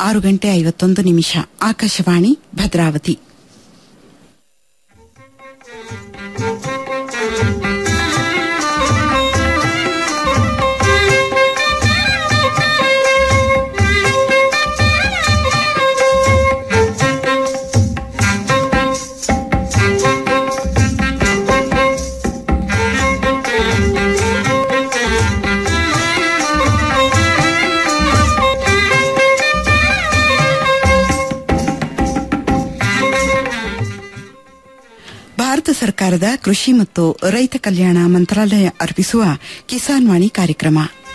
ಆರು ಗಂಟೆ ಐವತ್ತೊಂದು ನಿಮಿಷ ಆಕಾಶವಾಣಿ ಭದ್ರಾವತಿ ಭಾರತ ಸರ್ಕಾರದ ಕೃಷಿ ಮತ್ತು ರೈತ ಕಲ್ಯಾಣ ಮಂತ್ರಾಲಯ ಅರ್ಪಿಸುವ ಕಿಸಾನ್ ವಾಣಿ ಕಾರ್ಯಕ್ರಮ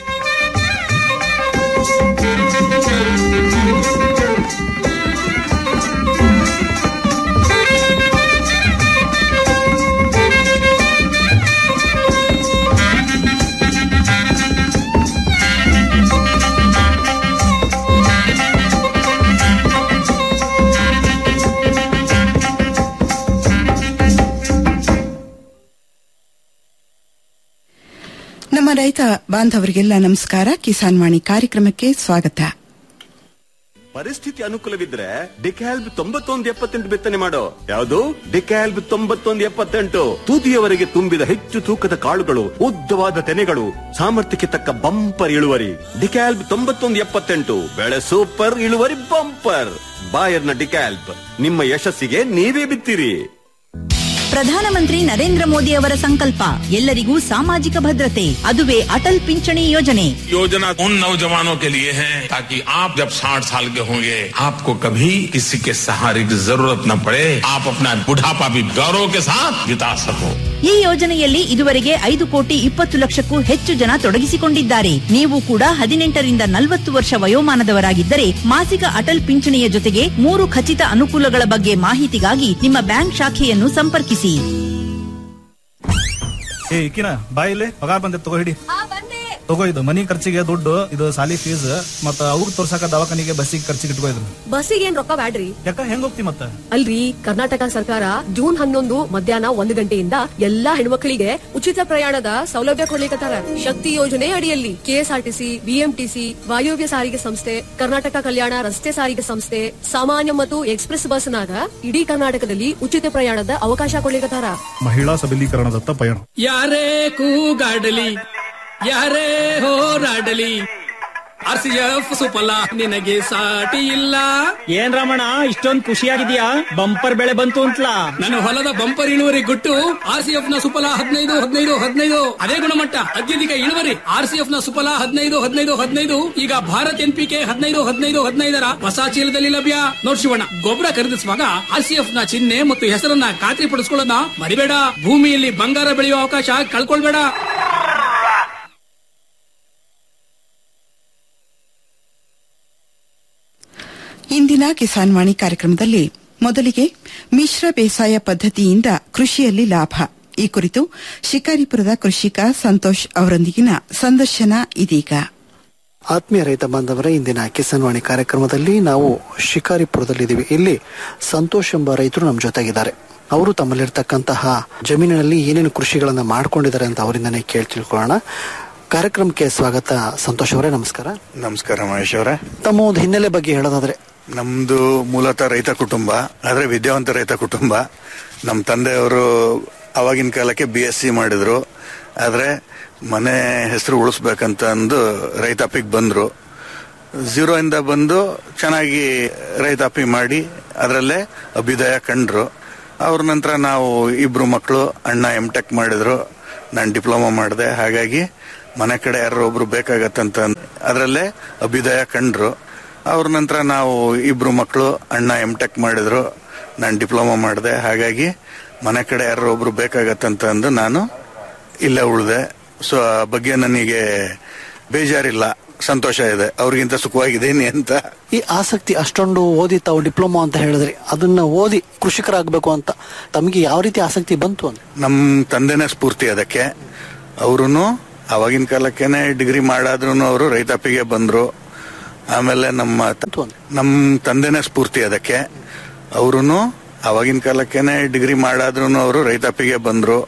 ನಮ್ಮ ರೈತ ಬಾಂಧವರಿಗೆಲ್ಲ ನಮಸ್ಕಾರ ಕಿಸಾನ್ ವಾಣಿ ಕಾರ್ಯಕ್ರಮಕ್ಕೆ ಸ್ವಾಗತ ಪರಿಸ್ಥಿತಿ ಅನುಕೂಲವಿದ್ರೆ ಡಿಕ್ಯಾಲ್ಬ್ ತೊಂಬತ್ತೊಂದು ಎಪ್ಪತ್ತೆಂಟು ಬಿತ್ತನೆ ಮಾಡೋ ಯಾವುದು ಡಿಕ್ಯಾಲ್ಬ್ ತೊಂಬತ್ತೊಂದು ಎಪ್ಪತ್ತೆಂಟು ತುದಿಯವರೆಗೆ ತುಂಬಿದ ಹೆಚ್ಚು ತೂಕದ ಕಾಳುಗಳು ಉದ್ದವಾದ ತೆನೆಗಳು ಸಾಮರ್ಥ್ಯಕ್ಕೆ ತಕ್ಕ ಬಂಪರ್ ಇಳುವರಿ ಡಿಕ್ಯಾಲ್ಬ್ ತೊಂಬತ್ತೊಂದು ಎಪ್ಪತ್ತೆಂಟು ಬೆಳೆ ಸೂಪರ್ ಇಳುವರಿ ಬಂಪರ್ ಬಾಯರ್ನ ಡಿಕ್ಯಾಲ್ಬ್ ನಿಮ್ಮ ಯಶಸ್ಸಿಗೆ ನೀವೇ ಬಿತ್ತಿರಿ ಪ್ರಧಾನಮಂತ್ರಿ ನರೇಂದ್ರ ಮೋದಿ ಅವರ ಸಂಕಲ್ಪ ಎಲ್ಲರಿಗೂ ಸಾಮಾಜಿಕ ಭದ್ರತೆ ಅದುವೇ ಅಟಲ್ ಪಿಂಚಣಿ ಯೋಜನೆ योजना उन नौजवानों के लिए है ताकि आप जब 60 साल के होंगे आपको कभी किसी के सहारे की जरूरत न पड़े आप अपना बुढ़ापा भी गौरव के साथ बिता सको ಈ ಯೋಜನೆಯಲ್ಲಿ ಇದುವರೆಗೆ ಐದು ಕೋಟಿ ಇಪ್ಪತ್ತು ಲಕ್ಷಕ್ಕೂ ಹೆಚ್ಚು ಜನ ತೊಡಗಿಸಿಕೊಂಡಿದ್ದಾರೆ ನೀವು ಕೂಡ ಹದಿನೆಂಟರಿಂದ ನಲವತ್ತು ವರ್ಷ ವಯೋಮಾನದವರಾಗಿದ್ದರೆ ಮಾಸಿಕ ಅಟಲ್ ಪಿಂಚಣಿಯ ಜೊತೆಗೆ ಮೂರು ಖಚಿತ ಅನುಕೂಲಗಳ ಬಗ್ಗೆ ಮಾಹಿತಿಗಾಗಿ ನಿಮ್ಮ ಬ್ಯಾಂಕ್ ಶಾಖೆಯನ್ನು ಸಂಪರ್ಕಿಸಿ ಏ ಇಕ್ಕಿನ ಬಾ ಇಲ್ಲಿ ಪಗಾರ ಬಂದೆ ತಗೋ ಹಿಡಿ ತಗೋ ಇದು ಮನಿ ಖರ್ಚಿಗೆ ದುಡ್ಡು ಇದು ಸಾಲಿ ಫೀಸ್ ಮತ್ತ ಅವ್ಗ್ ತೋರ್ಸಾಕ ದವಾಖಾನಿಗೆ ಬಸ್ಸಿಗೆ ಖರ್ಚಿಗೆ ಇಟ್ಕೋ ಇದ್ರು ಬಸ್ಸಿಗೆ ಏನ್ ರೊಕ್ಕ ಬ್ಯಾಡ್ರಿ ಯಾಕ ಹೆಂಗ್ ಹೋಗ್ತಿ ಮತ್ತ ಅಲ್ರಿ ಕರ್ನಾಟಕ ಸರ್ಕಾರ ಜೂನ್ ಹನ್ನೊಂದು ಮಧ್ಯಾಹ್ನ ಒಂದು ಗಂಟೆಯಿಂದ ಎಲ್ಲಾ ಹೆಣ್ಮಕ್ಳಿಗೆ ಉಚಿತ ಪ್ರಯಾಣದ ಸೌಲಭ್ಯ ಕೊಡ್ಲಿಕತ್ತಾರ ಶಕ್ತಿ ಯೋಜನೆ ಅಡಿಯಲ್ಲಿ ಕೆಎಸ್ಆರ್ಟಿಸಿ ಬಿಎಂಟಿಸಿ ವಾಯುವ್ಯ ಸಾರಿಗೆ ಸಂಸ್ಥೆ ಕರ್ನಾಟಕ ಕಲ್ಯಾಣ ರಸ್ತೆ ಸಾರಿಗೆ ಸಂಸ್ಥೆ ಸಾಮಾನ್ಯ ಮತ್ತು ಎಕ್ಸ್ಪ್ರೆಸ್ ಬಸ್ನಾಗ ಇಡೀ ಕರ್ನಾಟಕದಲ್ಲಿ ಉಚಿತ ಪ್ರಯಾಣದ ಅವಕಾಶ ಕೊಡ್ಲಿಕತ್ತಾರ ಮಹಿಳಾ ಸಬಲೀಕರಣದತ್ತ ಪಯಣ ಯಾರೇ ಕೂಗಾಡಲಿ ಯಾರೇ ಹೋರಾಡಲಿ ಆರ್ ಸಿ ಎಫ್ ಸುಫಲ ನಿನಗೆ ಸಾಟಿ ಇಲ್ಲ ಏನ್ ರಮಣ ಇಷ್ಟೊಂದ್ ಖುಷಿಯಾಗಿದ್ಯಾ ಬಂಪರ್ ಬೆಳೆ ಬಂತು ಅಂತಲಾ ನನ್ನ ಹೊಲದ ಬಂಪರ್ ಇಳುವರಿ ಗುಟ್ಟು ಆರ್ ಸಿ ಎಫ್ ನ ಸುಫಲ ಹದಿನೈದು ಹದಿನೈದು ಹದಿನೈದು ಅದೇ ಗುಣಮಟ್ಟ ಅತ್ಯಧಿಕ ಇಳುವರಿ ಆರ್ ಸಿ ಎಫ್ ನ ಸುಫಲ ಹದಿನೈದು ಹದಿನೈದು ಹದಿನೈದು ಈಗ ಭಾರತ್ ಎನ್ ಪಿ ಕೆ ಹದಿನೈದು ಹದಿನೈದು ಹದಿನೈದರ ಹೊಸ ಚೀಲದಲ್ಲಿ ಲಭ್ಯ ನೋಡ್ ಶಿವಣ್ಣ ಗೊಬ್ಬರ ಖರೀದಿಸುವಾಗ ಆರ್ ಸಿ ಎಫ್ ನ ಚಿಹ್ನೆ ಮತ್ತು ಹೆಸರನ್ನ ಖಾತ್ರಿ ಪಡಿಸ್ಕೊಳ್ಳೋದನ್ನ ಮರಿಬೇಡ ಭೂಮಿಯಲ್ಲಿ ಬಂಗಾರ ಬೆಳೆಯುವ ಅವಕಾಶ ಕಳ್ಕೊಳ್ಬೇಡ ಇಂದಿನ ಕಿಸಾನ್ ವಾಣಿ ಕಾರ್ಯಕ್ರಮದಲ್ಲಿ ಮೊದಲಿಗೆ ಮಿಶ್ರ ಬೇಸಾಯ ಪದ್ಧತಿಯಿಂದ ಕೃಷಿಯಲ್ಲಿ ಲಾಭ ಈ ಕುರಿತು ಶಿಕಾರಿಪುರದ ಕೃಷಿಕ ಸಂತೋಷ್ ಅವರೊಂದಿಗಿನ ಸಂದರ್ಶನ ಇದೀಗ ಆತ್ಮೀಯ ರೈತ ಬಾಂಧವರ ಇಂದಿನ ಕಿಸಾನ್ ವಾಣಿ ಕಾರ್ಯಕ್ರಮದಲ್ಲಿ ನಾವು ಶಿಕಾರಿಪುರದಲ್ಲಿದ್ದೀವಿ ಇಲ್ಲಿ ಸಂತೋಷ್ ಎಂಬ ರೈತರು ನಮ್ಮ ಜೊತೆಗಿದ್ದಾರೆ ಅವರು ತಮ್ಮಲ್ಲಿರ್ತಕ್ಕಂತಹ ಜಮೀನಿನಲ್ಲಿ ಏನೇನು ಕೃಷಿಗಳನ್ನ ಮಾಡ್ಕೊಂಡಿದ್ದಾರೆ ಅಂತ ಅವರಿಂದನೇ ಕೇಳಿ ತಿಳ್ಕೊಳ್ಳೋಣ ಕಾರ್ಯಕ್ರಮಕ್ಕೆ ಸ್ವಾಗತ ಸಂತೋಷ್ ಅವರೇ ನಮಸ್ಕಾರ ನಮಸ್ಕಾರ ಮಹೇಶ್ ಅವರೇ ತಮ್ಮ ಒಂದು ಹಿನ್ನೆಲೆ ಬಗ್ಗೆ ಹೇಳೋದಾದ್ರೆ ನಮ್ದು ಮೂಲತಃ ರೈತ ಕುಟುಂಬ ಆದ್ರೆ ವಿದ್ಯಾವಂತ ರೈತ ಕುಟುಂಬ ನಮ್ಮ ತಂದೆಯವರು ಅವಾಗಿನ ಕಾಲಕ್ಕೆ ಬಿ ಎಸ್ ಸಿ ಮಾಡಿದ್ರು ಆದ್ರೆ ಮನೆ ಹೆಸರು ಉಳಿಸ್ಬೇಕಂತ ಅಂದು ರೈತಾಪಿಗೆ ಬಂದ್ರು ಝೀರೋ ಇಂದ ಬಂದು ಚೆನ್ನಾಗಿ ರೈತಾಪಿ ಮಾಡಿ ಅದರಲ್ಲೇ ಅಭ್ಯುದಯ ಕಂಡ್ರು ಅವ್ರ ನಂತರ ನಾವು ಇಬ್ರು ಮಕ್ಕಳು ಅಣ್ಣ ಎಂ ಟೆಕ್ ಮಾಡಿದ್ರು ನಾನು ಡಿಪ್ಲೊಮಾ ಮಾಡಿದೆ ಹಾಗಾಗಿ ಮನೆ ಕಡೆ ಯಾರೋ ಒಬ್ರು ಬೇಕಾಗತ್ತಂತ ಅದರಲ್ಲೇ ಅಭ್ಯುದಯ ಕಂಡ್ರು ಅವ್ರ ನಂತರ ನಾವು ಇಬ್ರು ಮಕ್ಕಳು ಅಣ್ಣ ಎಂ ಟೆಕ್ ಮಾಡಿದ್ರು ನಾನು ಡಿಪ್ಲೊಮಾ ಮಾಡಿದೆ ಹಾಗಾಗಿ ಮನೆ ಕಡೆ ಯಾರೋ ಒಬ್ರು ಬೇಕಾಗತ್ತಂತ ಅಂದು ನಾನು ಇಲ್ಲೇ ಉಳಿದೆ ಸೊ ಆ ಬಗ್ಗೆ ನನಗೆ ಬೇಜಾರಿಲ್ಲ ಸಂತೋಷ ಇದೆ ಅವ್ರಿಗಿಂತ ಸುಖವಾಗಿದ್ದೀನಿ ಅಂತ ಈ ಆಸಕ್ತಿ ಅಷ್ಟೊಂದು ಓದಿ ತಾವು ಡಿಪ್ಲೊಮಾ ಅಂತ ಹೇಳಿದ್ರಿ ಅದನ್ನ ಓದಿ ಕೃಷಿಕರಾಗಬೇಕು ಅಂತ ತಮಗೆ ಯಾವ ರೀತಿ ಆಸಕ್ತಿ ಬಂತು ಅಂತ ನಮ್ಮ ತಂದೆನೇ ಸ್ಫೂರ್ತಿ ಅದಕ್ಕೆ ಅವರು ಅವಾಗಿನ ಕಾಲಕ್ಕೇನೆ ಡಿಗ್ರಿ ಮಾಡಾದ್ರೂ ಅವರು ರೈತಾಪಿಗೆ ಬಂದ್ರು ಆಮೇಲೆ ನಮ್ಮ ತ- ನಮ್ಮ ತಂದೆನೇ ಸ್ಫೂರ್ತಿ ಅದಕ್ಕೆ ಅವರು ಅವಾಗಿನ ಕಾಲಕ್ಕೇನೆ ಡಿಗ್ರಿ ಮಾಡಾದ್ರೂ ಅವರು ರೈತಾಪಿಗೆ ಬಂದ್ರು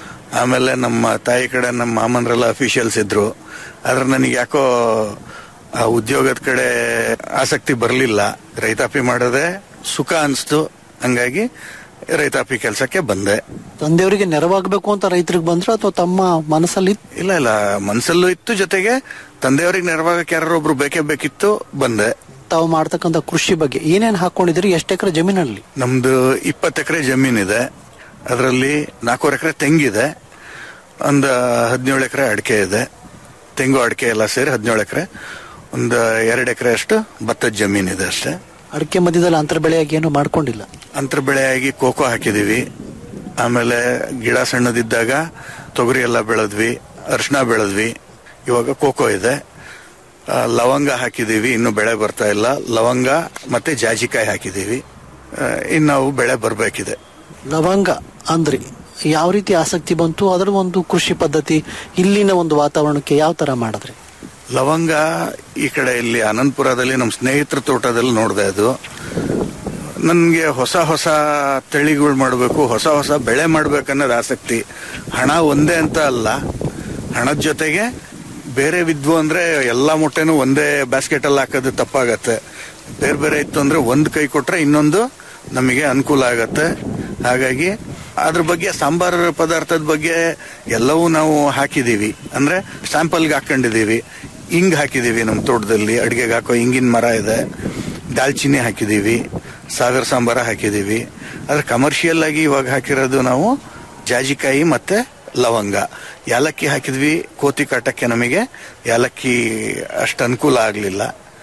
ಆಮೇಲೆ ನಮ್ಮ ತಾಯಿ ಕಡೆ ನಮ್ಮ ಮಾಮನ್ರೆಲ್ಲ ಅಫಿಷಿಯಲ್ಸ್ ಇದ್ರು ಆದ್ರೆ ನನಗೆ ಯಾಕೋ ಆ ಉದ್ಯೋಗದ ಕಡೆ ಆಸಕ್ತಿ ಬರಲಿಲ್ಲ ರೈತಾಪಿ ಮಾಡೋದೇ ಸುಖ ಅನಿಸ್ತು ಹಂಗಾಗಿ ರೈತಾಪಿ ಕೆಲಸಕ್ಕೆ ಬಂದೆ ತಂದೆಯವರಿಗೆ ನೆರವಾಗಬೇಕು ಅಂತ ರೈತರಿಗೆ ಬಂದ್ರೆ ಅಥವಾ ತಮ್ಮ ಮನಸ್ಸಲ್ಲಿ ಇಲ್ಲ ಇಲ್ಲ ಮನಸ್ಸಲ್ಲೂ ಇತ್ತು ಜೊತೆಗೆ ತಂದೆಯವರಿಗೆ ನೆರವಾಗಕ್ಕೆ ಯಾರೊಬ್ರು ಬೇಕೇ ಬೇಕಿತ್ತು ಬಂದೆ ತಾವು ಮಾಡ್ತಕ್ಕಂಥ ಕೃಷಿ ಬಗ್ಗೆ ಏನೇನ್ ಹಾಕೊಂಡಿದ್ರಿ ಎಷ್ಟು ಎಕರೆ ಜಮೀನಲ್ಲಿ ನಮ್ದು ಇಪ್ಪತ್ತು ಎಕರೆ ಜಮೀನಿದೆ ಅದರಲ್ಲಿ ನಾಲ್ಕೂವರೆ ಎಕರೆ ತೆಂಗಿದೆ ಒಂದು ಹದಿನೇಳು ಎಕರೆ ಅಡಿಕೆ ಇದೆ ತೆಂಗು ಅಡಿಕೆ ಎಲ್ಲ ಸೇರಿ ಹದಿನೇಳು ಎಕರೆ ಒಂದು ಎರಡು ಎಕರೆ ಅಷ್ಟು ಭತ್ತದ ಜಮೀನಿದೆ ಅಷ್ಟೇ ಅಡಿಕೆ ಮಧ್ಯದಲ್ಲಿ ಅಂತರ ಬೆಳೆಯಾಗಿ ಏನು ಮಾಡ್ಕೊಂಡಿಲ್ಲ ಅಂತರ ಬೆಳೆಯಾಗಿ ಕೋಕೋ ಹಾಕಿದೀವಿ ಆಮೇಲೆ ಗಿಡ ಸಣ್ಣದಿದ್ದಾಗ ತೊಗರಿ ಎಲ್ಲ ಬೆಳೆದ್ವಿ ಅರಿಶಿನ ಬೆಳೆದ್ವಿ ಇವಾಗ ಕೋಕೋ ಇದೆ ಆ, ಲವಂಗ ಹಾಕಿದೀವಿ ಇನ್ನು ಬೆಳೆ ಬರ್ತಾ ಇಲ್ಲ ಲವಂಗ ಮತ್ತೆ ಜಾಜಿಕಾಯಿ ಹಾಕಿದೀವಿ ಆ, ಇನ್ನು ಅವು ಬೆಳೆ ಬರಬೇಕಿದೆ ಲವಂಗ ಅಂದ್ರಿ ಯಾವ ರೀತಿ ಆಸಕ್ತಿ ಬಂತು ಅದರ ಒಂದು ಕೃಷಿ ಪದ್ಧತಿ ಇಲ್ಲಿನ ಒಂದು ವಾತಾವರಣಕ್ಕೆ ಯಾವ ತರ ಮಾಡಿದ್ರಿ ಲವಂಗ ಈ ಕಡೆ ಇಲ್ಲಿ ಅನಂತಪುರದಲ್ಲಿ ನಮ್ಮ ಸ್ನೇಹಿತರ ತೋಟದಲ್ಲಿ ನೋಡಿದೆ ಅದು ನನಗೆ ಹೊಸ ಹೊಸ ತಳಿಗಳು ಮಾಡಬೇಕು ಹೊಸ ಹೊಸ ಬೆಳೆ ಮಾಡ್ಬೇಕನ್ನೋದು ಆಸಕ್ತಿ ಹಣ ಒಂದೇ ಅಂತ ಅಲ್ಲ ಹಣದ ಜೊತೆಗೆ ಬೇರೆ ವಿದ್ವು ಅಂದ್ರೆ ಎಲ್ಲಾ ಮೊಟ್ಟೆನೂ ಒಂದೇ ಬ್ಯಾಸ್ಕೆಟ್ ಅಲ್ಲಿ ಹಾಕೋದು ತಪ್ಪಾಗತ್ತೆ ಬೇರೆ ಬೇರೆ ಇತ್ತು ಅಂದ್ರೆ ಒಂದು ಕೈ ಕೊಟ್ರೆ ಇನ್ನೊಂದು ನಮಗೆ ಅನುಕೂಲ ಆಗತ್ತೆ ಹಾಗಾಗಿ ಅದ್ರ ಬಗ್ಗೆ ಸಾಂಬಾರ್ ಪದಾರ್ಥದ ಬಗ್ಗೆ ಎಲ್ಲವೂ ನಾವು ಹಾಕಿದೀವಿ ಅಂದ್ರೆ ಸ್ಯಾಂಪಲ್ಗೆ ಹಾಕೊಂಡಿದೀವಿ ಹಿಂಗ್ ಹಾಕಿದೀವಿ ನಮ್ಮ ತೋಟದಲ್ಲಿ ಅಡಿಗೆಗೆ ಹಾಕೋ ಹಿಂಗಿನ ಮರ ಇದೆ ದಾಲ್ಚಿನ್ನಿ ಹಾಕಿದೀವಿ ಸಾಗರ್ ಸಾಂಬಾರ ಹಾಕಿದೀವಿ ಆದ್ರೆ ಕಮರ್ಷಿಯಲ್ ಆಗಿ ಇವಾಗ ಹಾಕಿರೋದು ನಾವು ಜಾಜಿಕಾಯಿ ಮತ್ತೆ ಲವಂಗ ಯಾಲಕ್ಕಿ ಹಾಕಿದ್ವಿ ಕೋತಿ ಕಾಟಕ್ಕೆ ನಮಗೆ ಯಾಲಕ್ಕಿ ಅಷ್ಟು ಅನುಕೂಲ ಆಗಲಿಲ್ಲ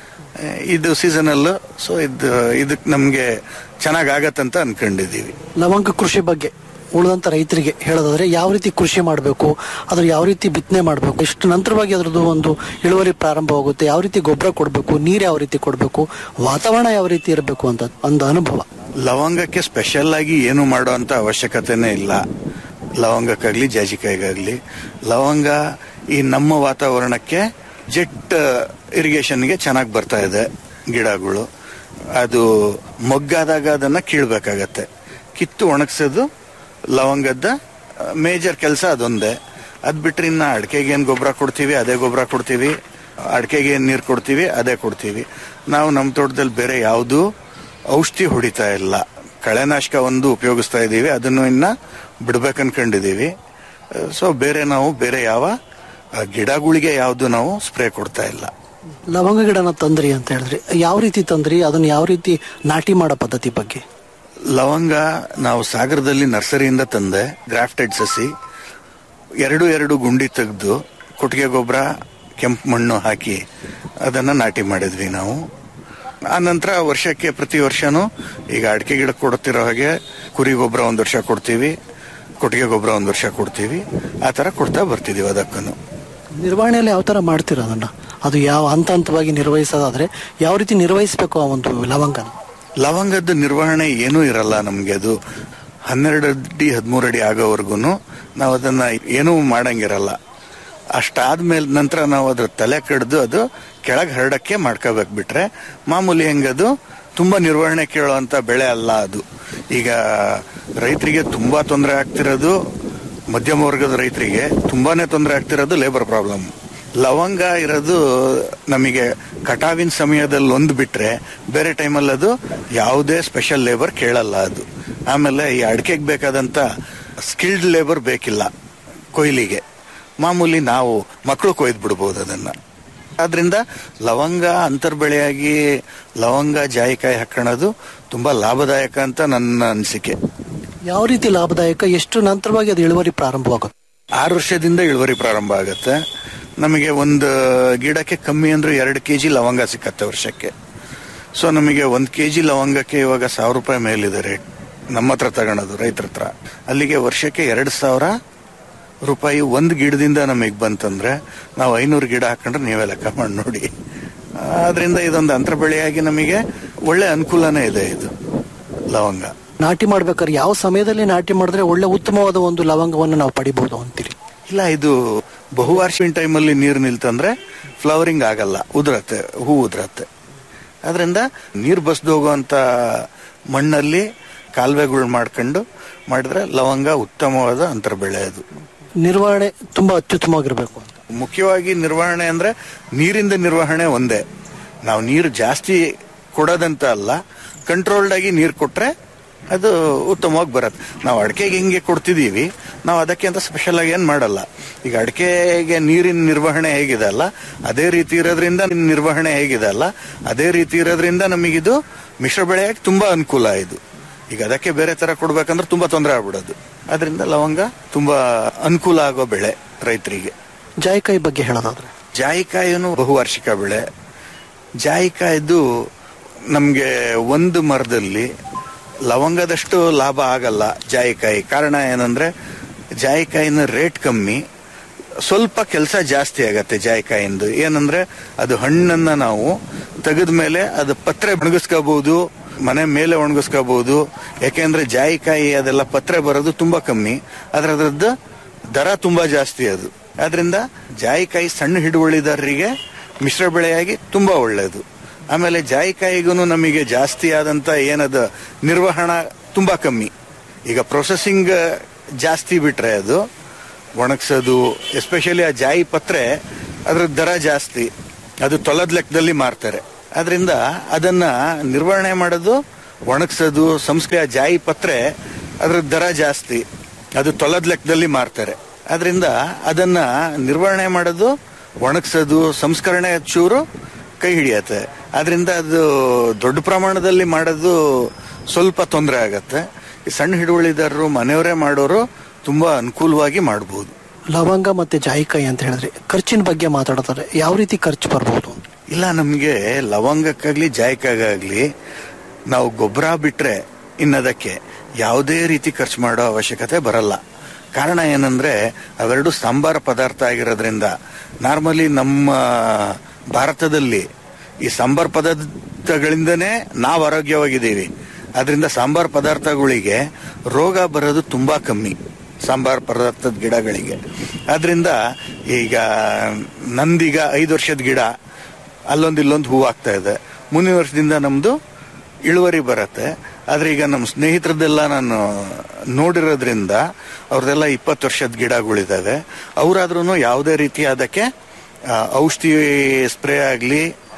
ಇದು ಸೀಸನಲ್ ಸೊ ಇದು ಇದಕ್ಕೆ ನಮಗೆ ಚೆನ್ನಾಗ್ ಆಗತ್ತಂತ ಅನ್ಕೊಂಡಿದೀವಿ ಲವಂಗ ಕೃಷಿ ಬಗ್ಗೆ ಉಳಿದಂತ ರೈತರಿಗೆ ಹೇಳೋದಾದ್ರೆ ಯಾವ ರೀತಿ ಕೃಷಿ ಮಾಡಬೇಕು ಅದ್ರ ಯಾವ ರೀತಿ ಬಿತ್ತನೆ ಮಾಡಬೇಕು ಇಷ್ಟು ನಂತರವಾಗಿ ಅದ್ರದ್ದು ಒಂದು ಇಳುವರಿ ಪ್ರಾರಂಭವಾಗುತ್ತೆ ಯಾವ ರೀತಿ ಗೊಬ್ಬರ ಕೊಡಬೇಕು ನೀರು ಯಾವ ರೀತಿ ಕೊಡಬೇಕು ವಾತಾವರಣ ಯಾವ ರೀತಿ ಇರಬೇಕು ಅಂತ ಒಂದು ಅನುಭವ ಲವಂಗಕ್ಕೆ ಸ್ಪೆಷಲ್ ಆಗಿ ಏನು ಮಾಡೋ ಅಂತ ಅವಶ್ಯಕತೆನೇ ಇಲ್ಲ ಲವಂಗಕ್ಕಾಗ್ಲಿ ಜಾಜಿಕಾಯಿಗಾಗ್ಲಿ ಲವಂಗ ಈ ನಮ್ಮ ವಾತಾವರಣಕ್ಕೆ ಜೆಟ್ ಇರಿಗೇಷನ್ಗೆ ಚೆನ್ನಾಗಿ ಬರ್ತಾ ಇದೆ ಗಿಡಗಳು ಅದು ಮೊಗ್ಗಾದಾಗ ಅದನ್ನ ಕೀಳ್ಬೇಕಾಗತ್ತೆ ಕಿತ್ತು ಒಣಗಿಸೋದು ಲವಂಗದ ಮೇಜರ್ ಕೆಲಸ ಅದೊಂದೇ ಅದ್ ಬಿಟ್ರೆ ಇನ್ನ ಅಡಿಕೆಗೆ ಏನ್ ಗೊಬ್ಬರ ಕೊಡ್ತೀವಿ ಅದೇ ಗೊಬ್ಬರ ಕೊಡ್ತೀವಿ ಅಡಿಕೆಗೆ ಏನ್ ನೀರು ಕೊಡ್ತೀವಿ ಅದೇ ಕೊಡ್ತೀವಿ ನಾವು ನಮ್ಮ ತೋಟದಲ್ಲಿ ಬೇರೆ ಯಾವುದು ಔಷಧಿ ಹೊಡಿತಾ ಇಲ್ಲ ಕಳೆನಾಶಕ ಒಂದು ಉಪಯೋಗಿಸ್ತಾ ಇದ್ದೀವಿ ಅದನ್ನು ಇನ್ನ ಬಿಡ್ಬೇಕನ್ಕೊಂಡಿದೀವಿ ಸೊ ಬೇರೆ ನಾವು ಬೇರೆ ಯಾವ ಆ, ಗಿಡಗಳಿಗೆ ಯಾವುದು ನಾವು ಸ್ಪ್ರೇ ಕೊಡ್ತಾ ಇಲ್ಲ ಲವಂಗ ಗಿಡನ ತಂದ್ರಿ ಅಂತ ಹೇಳಿದ್ರಿ ಯಾವ ರೀತಿ ತಂದ್ರಿ ಅದನ್ನ ಯಾವ ರೀತಿ ನಾಟಿ ಮಾಡೋ ಪದ್ಧತಿ ಬಗ್ಗೆ ಲವಂಗ ನಾವು ಸಾಗರದಲ್ಲಿ ನರ್ಸರಿಯಿಂದ ತಂದೆ ಗ್ರಾಫ್ಟೆಡ್ ಸಸಿ ಎರಡು ಎರಡು ಗುಂಡಿ ತೆಗೆದು ಕೊಟ್ಟಿಗೆ ಗೊಬ್ಬರ ಕೆಂಪು ಮಣ್ಣು ಹಾಕಿ ಅದನ್ನ ನಾಟಿ ಮಾಡಿದ್ವಿ ನಾವು ಆ ನಂತರ ವರ್ಷಕ್ಕೆ ಪ್ರತಿ ವರ್ಷನೂ ಈಗ ಅಡಿಕೆ ಗಿಡ ಕೊಡ್ತಿರೋ ಹಾಗೆ ಕುರಿ ಗೊಬ್ಬರ ಒಂದು ವರ್ಷ ಕೊಡ್ತೀವಿ ಕೊಟ್ಟಿಗೆ ಗೊಬ್ಬರ ಒಂದು ವರ್ಷ ಕೊಡ್ತೀವಿ ಆ ತರ ಕೊಡ್ತಾ ಬರ್ತಿದೀವಿ ಅದಕ್ಕೂ ನಿರ್ವಹಣೆಯಲ್ಲಿ ಯಾವ ತರ ಮಾಡ್ತೀರ ಅದನ್ನ ಅದು ಯಾವ ಹಂತ ಹಂತವಾಗಿ ನಿರ್ವಹಿಸೋದಾದ್ರೆ ಯಾವ ರೀತಿ ನಿರ್ವಹಿಸಬೇಕು ಆ ಒಂದು ಲವಂಗನ ಲವಂಗದ ನಿರ್ವಹಣೆ ಏನೂ ಇರಲ್ಲ ನಮ್ಗೆ ಅದು ಹನ್ನೆರಡು ಅಡಿ ಹದಿಮೂರು ಅಡಿ ಆಗೋವರೆಗೂ ನಾವು ಅದನ್ನ ಏನೂ ಮಾಡಂಗಿರಲ್ಲ ಅಷ್ಟಾದ್ಮೇಲೆ ನಂತರ ನಾವು ಅದ್ರ ತಲೆ ಕಡ್ದು ಅದು ಕೆಳಗೆ ಹರಡಕ್ಕೆ ಮಾಡ್ಕೋಬೇಕು ಬಿಟ್ರೆ ಮಾಮೂಲಿ ಹೆಂಗದು ತುಂಬಾ ನಿರ್ವಹಣೆ ಕೇಳುವಂತ ಬೆಳೆ ಅಲ್ಲ ಅದು ಈಗ ರೈತರಿಗೆ ತುಂಬಾ ತೊಂದರೆ ಆಗ್ತಿರೋದು ಮಧ್ಯಮ ವರ್ಗದ ರೈತರಿಗೆ ತುಂಬಾನೇ ತೊಂದರೆ ಆಗ್ತಿರೋದು ಲೇಬರ್ ಪ್ರಾಬ್ಲಮ್ ಲವಂಗ ಇರೋದು ನಮಗೆ ಕಟಾವಿನ ಸಮಯದಲ್ಲಿ ಒಂದು ಬಿಟ್ರೆ ಬೇರೆ ಟೈಮಲ್ಲಿ ಅದು ಯಾವುದೇ ಸ್ಪೆಷಲ್ ಲೇಬರ್ ಕೇಳಲ್ಲ ಅದು ಆಮೇಲೆ ಈ ಅಡಿಕೆಗೆ ಬೇಕಾದಂತ ಸ್ಕಿಲ್ಡ್ ಲೇಬರ್ ಬೇಕಿಲ್ಲ ಕೊಯ್ಲಿಗೆ ಮಾಮೂಲಿ ನಾವು ಮಕ್ಕಳು ಕೊಯ್ದು ಬಿಡ್ಬೋದು ಅದನ್ನ ಆದ್ರಿಂದ ಲವಂಗ ಅಂತರ್ಬೆಳೆಯಾಗಿ ಲವಂಗ ಜಾಯಿಕಾಯಿ ಹಾಕೊಳ್ಳೋದು ತುಂಬಾ ಲಾಭದಾಯಕ ಅಂತ ನನ್ನ ಅನಿಸಿಕೆ ಯಾವ ರೀತಿ ಲಾಭದಾಯಕ ಎಷ್ಟು ನಂತರವಾಗಿ ಅದು ಇಳುವರಿ ಪ್ರಾರಂಭವಾಗುತ್ತೆ ಆರು ವರ್ಷದಿಂದ ಇಳುವರಿ ಪ್ರಾರಂಭ ಆಗುತ್ತೆ ನಮಗೆ ಒಂದು ಗಿಡಕ್ಕೆ ಕಮ್ಮಿ ಅಂದ್ರೆ ಎರಡು ಕೆಜಿ ಲವಂಗ ಸಿಕ್ಕತ್ತೆ ವರ್ಷಕ್ಕೆ ಸೊ ನಮಗೆ ಒಂದು ಕೆಜಿ ಲವಂಗಕ್ಕೆ ಇವಾಗ ಸಾವಿರ ರೂಪಾಯಿ ಮೇಲಿದೆ ರೇಟ್ ನಮ್ಮ ಹತ್ರ ತಗೊಳೋದು ರೈತರ ಹತ್ರ ಅಲ್ಲಿಗೆ ವರ್ಷಕ್ಕೆ ಎರಡು ಸಾವಿರ ರೂಪಾಯಿ ಒಂದು ಗಿಡದಿಂದ ನಮಗೆ ಬಂತಂದ್ರೆ ನಾವು ಐನೂರು ಗಿಡ ಹಾಕೊಂಡ್ರೆ ನೀವೇ ಲೆಕ್ಕ ಮಾಡಿ ನೋಡಿ ಆದ್ರಿಂದ ಇದೊಂದು ಅಂತರ ಬೆಳೆಯಾಗಿ ನಮಗೆ ಒಳ್ಳೆ ಅನುಕೂಲನೇ ಇದೆ ಇದು ಲವಂಗ ನಾಟಿ ಮಾಡ್ಬೇಕಾದ್ರೆ ಯಾವ ಸಮಯದಲ್ಲಿ ನಾಟಿ ಮಾಡಿದ್ರೆ ಒಳ್ಳೆ ಉತ್ತಮವಾದ ಒಂದು ಲವಂಗವನ್ನು ನಾವು ಪಡಿಬಹುದು ಅಂತೀರಿ ಇಲ್ಲ ಇದು ಬಹುವಾರ್ಷಿಕ ಟೈಮಲ್ಲಿ ನೀರು ನಿಲ್ತಂದ್ರೆ ಫ್ಲವರಿಂಗ್ ಆಗಲ್ಲ ಉದುರತ್ತೆ ಹೂ ಉದುರತ್ತೆ ಅದರಿಂದ ನೀರು ಬಸ್ದು ಹೋಗುವಂತ ಮಣ್ಣಲ್ಲಿ ಕಾಲುವೆಗಳು ಮಾಡ್ಕೊಂಡು ಮಾಡಿದ್ರೆ ಲವಂಗ ಉತ್ತಮವಾದ ಅಂತರ ಬೆಳೆ ಅದು ನಿರ್ವಹಣೆ ತುಂಬಾ ಅತ್ಯುತ್ತಮವಾಗಿರ್ಬೇಕು ಅಂತ ಮುಖ್ಯವಾಗಿ ನಿರ್ವಹಣೆ ಅಂದ್ರೆ ನೀರಿಂದ ನಿರ್ವಹಣೆ ಒಂದೇ ನಾವು ನೀರು ಜಾಸ್ತಿ ಕೊಡೋದಂತ ಅಲ್ಲ ಕಂಟ್ರೋಲ್ಡ್ ಆಗಿ ನೀರು ಕೊಟ್ರೆ ಅದು ಉತ್ತಮವಾಗಿ ಬರುತ್ತೆ ನಾವು ಅಡಿಕೆಗೆ ಹೆಂಗೆ ಕೊಡ್ತಿದೀವಿ ನಾವು ಅದಕ್ಕೆ ಅಂತ ಸ್ಪೆಷಲ್ ಆಗಿ ಏನ್ ಮಾಡಲ್ಲ ಈಗ ಅಡಿಕೆಗೆ ನೀರಿನ ನಿರ್ವಹಣೆ ಹೇಗಿದೆ ಅಲ್ಲ ಅದೇ ರೀತಿ ಇರೋದ್ರಿಂದ ನಿರ್ವಹಣೆ ಹೇಗಿದೆ ಅಲ್ಲ ಅದೇ ರೀತಿ ಇರೋದ್ರಿಂದ ನಮಗಿದು ಮಿಶ್ರ ಬೆಳೆಯಾಗಿ ತುಂಬಾ ಅನುಕೂಲ ಇದು ಈಗ ಅದಕ್ಕೆ ಬೇರೆ ತರ ಕೊಡ್ಬೇಕಂದ್ರೆ ತುಂಬಾ ತೊಂದರೆ ಆಗ್ಬಿಡೋದು ಅದರಿಂದ ಲವಂಗ ತುಂಬಾ ಅನುಕೂಲ ಆಗೋ ಬೆಳೆ ರೈತರಿಗೆ ಜಾಯಿಕಾಯಿ ಬಗ್ಗೆ ಹೇಳೋದಾದ್ರೆ ಜಾಯಿಕಾಯಿನು ಬಹುವಾರ್ಷಿಕ ಬೆಳೆ ಜಾಯಿಕಾಯ್ದು ನಮ್ಗೆ ಒಂದು ಮರದಲ್ಲಿ ಲವಂಗದಷ್ಟು ಲಾಭ ಆಗಲ್ಲ ಜಾಯಿಕಾಯಿ ಕಾರಣ ಏನಂದ್ರೆ ಜಾಯಿಕಾಯಿನ ರೇಟ್ ಕಮ್ಮಿ ಸ್ವಲ್ಪ ಕೆಲಸ ಜಾಸ್ತಿ ಆಗತ್ತೆ ಜಾಯಿಕಾಯಿಂದು ಏನಂದ್ರೆ ಅದು ಹಣ್ಣನ್ನ ನಾವು ತೆಗೆದ ಮೇಲೆ ಅದು ಪತ್ರೆ ಒಣಗಿಸ್ಕೋಬಹುದು ಮನೆ ಮೇಲೆ ಒಣಗಿಸ್ಕೋಬಹುದು ಯಾಕೆಂದ್ರೆ ಜಾಯಿಕಾಯಿ ಅದೆಲ್ಲ ಪತ್ರೆ ಬರೋದು ತುಂಬಾ ಕಮ್ಮಿ ಆದ್ರೆ ಅದ್ರದ್ದು ದರ ತುಂಬಾ ಜಾಸ್ತಿ ಅದು ಆದ್ರಿಂದ ಜಾಯಿಕಾಯಿ ಸಣ್ಣ ಹಿಡುವಳಿದಾರರಿಗೆ ಮಿಶ್ರ ಬೆಳೆಯಾಗಿ ತುಂಬಾ ಒಳ್ಳೆಯದು ಆಮೇಲೆ ಜಾಯಿಕಾಯಿಗೂ ನಮಗೆ ಜಾಸ್ತಿ ಆದಂತ ಏನದ ನಿರ್ವಹಣಾ ತುಂಬಾ ಕಮ್ಮಿ ಈಗ ಪ್ರೊಸೆಸಿಂಗ್ ಜಾಸ್ತಿ ಬಿಟ್ರೆ ಅದು ಒಣಗ್ಸೋದು ಎಸ್ಪೆಷಲಿ ಆ ಜಾಯಿ ಪತ್ರೆ ಅದ್ರ ದರ ಜಾಸ್ತಿ ಅದು ತೊಲದ ಲೆಕ್ಕದಲ್ಲಿ ಮಾರ್ತಾರೆ ಅದರಿಂದ ಅದನ್ನ ನಿರ್ವಹಣೆ ಮಾಡೋದು ಒಣಗ್ಸೋದು ಸಂಸ್ಕೃತಿ ಆ ಜಾಯಿ ಪತ್ರೆ ಅದ್ರ ದರ ಜಾಸ್ತಿ ಅದು ತೊಲದ ಲೆಕ್ಕದಲ್ಲಿ ಮಾರ್ತಾರೆ ಅದರಿಂದ ಅದನ್ನ ನಿರ್ವಹಣೆ ಮಾಡೋದು ಒಣಗ್ಸೋದು ಸಂಸ್ಕರಣೆ ಚೂರು ಕೈ ಹಿಡಿಯತ್ತೆ ಅದರಿಂದ ಅದು ದೊಡ್ಡ ಪ್ರಮಾಣದಲ್ಲಿ ಮಾಡೋದು ಸ್ವಲ್ಪ ತೊಂದರೆ ಆಗತ್ತೆ ಈ ಸಣ್ಣ ಹಿಡುವಳಿದಾರರು ಮನೆಯವರೇ ಮಾಡೋರು ತುಂಬಾ ಅನುಕೂಲವಾಗಿ ಮಾಡಬಹುದು ಲವಂಗ ಮತ್ತೆ ಜಾಯಿಕಾಯಿ ಅಂತ ಹೇಳಿದ್ರೆ ಖರ್ಚಿನ ಬಗ್ಗೆ ಮಾತಾಡ್ತಾರೆ ಯಾವ ರೀತಿ ಖರ್ಚು ಬರ್ಬೋದು ಇಲ್ಲ ನಮ್ಗೆ ಲವಂಗಕ್ಕಾಗ್ಲಿ ಜಾಯಿಕಾಗಾಗ್ಲಿ ನಾವು ಗೊಬ್ಬರ ಬಿಟ್ರೆ ಇನ್ನದಕ್ಕೆ ಯಾವುದೇ ರೀತಿ ಖರ್ಚು ಮಾಡೋ ಅವಶ್ಯಕತೆ ಬರಲ್ಲ ಕಾರಣ ಏನಂದ್ರೆ ಅವೆರಡು ಸಾಂಬಾರ ಪದಾರ್ಥ ಆಗಿರೋದ್ರಿಂದ ನಾರ್ಮಲಿ ನಮ್ಮ ಭಾರತದಲ್ಲಿ ಈ ಸಾಂಬಾರ್ ಪದಾರ್ಥಗಳಿಂದನೇ ನಾವು ಆರೋಗ್ಯವಾಗಿದ್ದೀವಿ ಅದರಿಂದ ಸಾಂಬಾರ್ ಪದಾರ್ಥಗಳಿಗೆ ರೋಗ ಬರೋದು ತುಂಬಾ ಕಮ್ಮಿ ಸಾಂಬಾರ್ ಪದಾರ್ಥದ ಗಿಡಗಳಿಗೆ ಆದ್ರಿಂದ ಈಗ ನಂದೀಗ ಐದು ವರ್ಷದ ಗಿಡ ಅಲ್ಲೊಂದು ಇಲ್ಲೊಂದು ಹೂ ಆಗ್ತಾ ಇದೆ ಮುಂದಿನ ವರ್ಷದಿಂದ ನಮ್ದು ಇಳುವರಿ ಬರುತ್ತೆ ಆದ್ರೆ ಈಗ ನಮ್ಮ ಸ್ನೇಹಿತರದೆಲ್ಲ ನಾನು ನೋಡಿರೋದ್ರಿಂದ ಅವ್ರದೆಲ್ಲ ಇಪ್ಪತ್ತು ವರ್ಷದ ಗಿಡಗಳಿದ್ದಾವೆ ಅವರಾದ್ರೂ ಯಾವುದೇ ರೀತಿ ಅದಕ್ಕೆ ಆ, ಔಷಧಿ ಸ್ಪ್ರೇ ಆಗಲಿ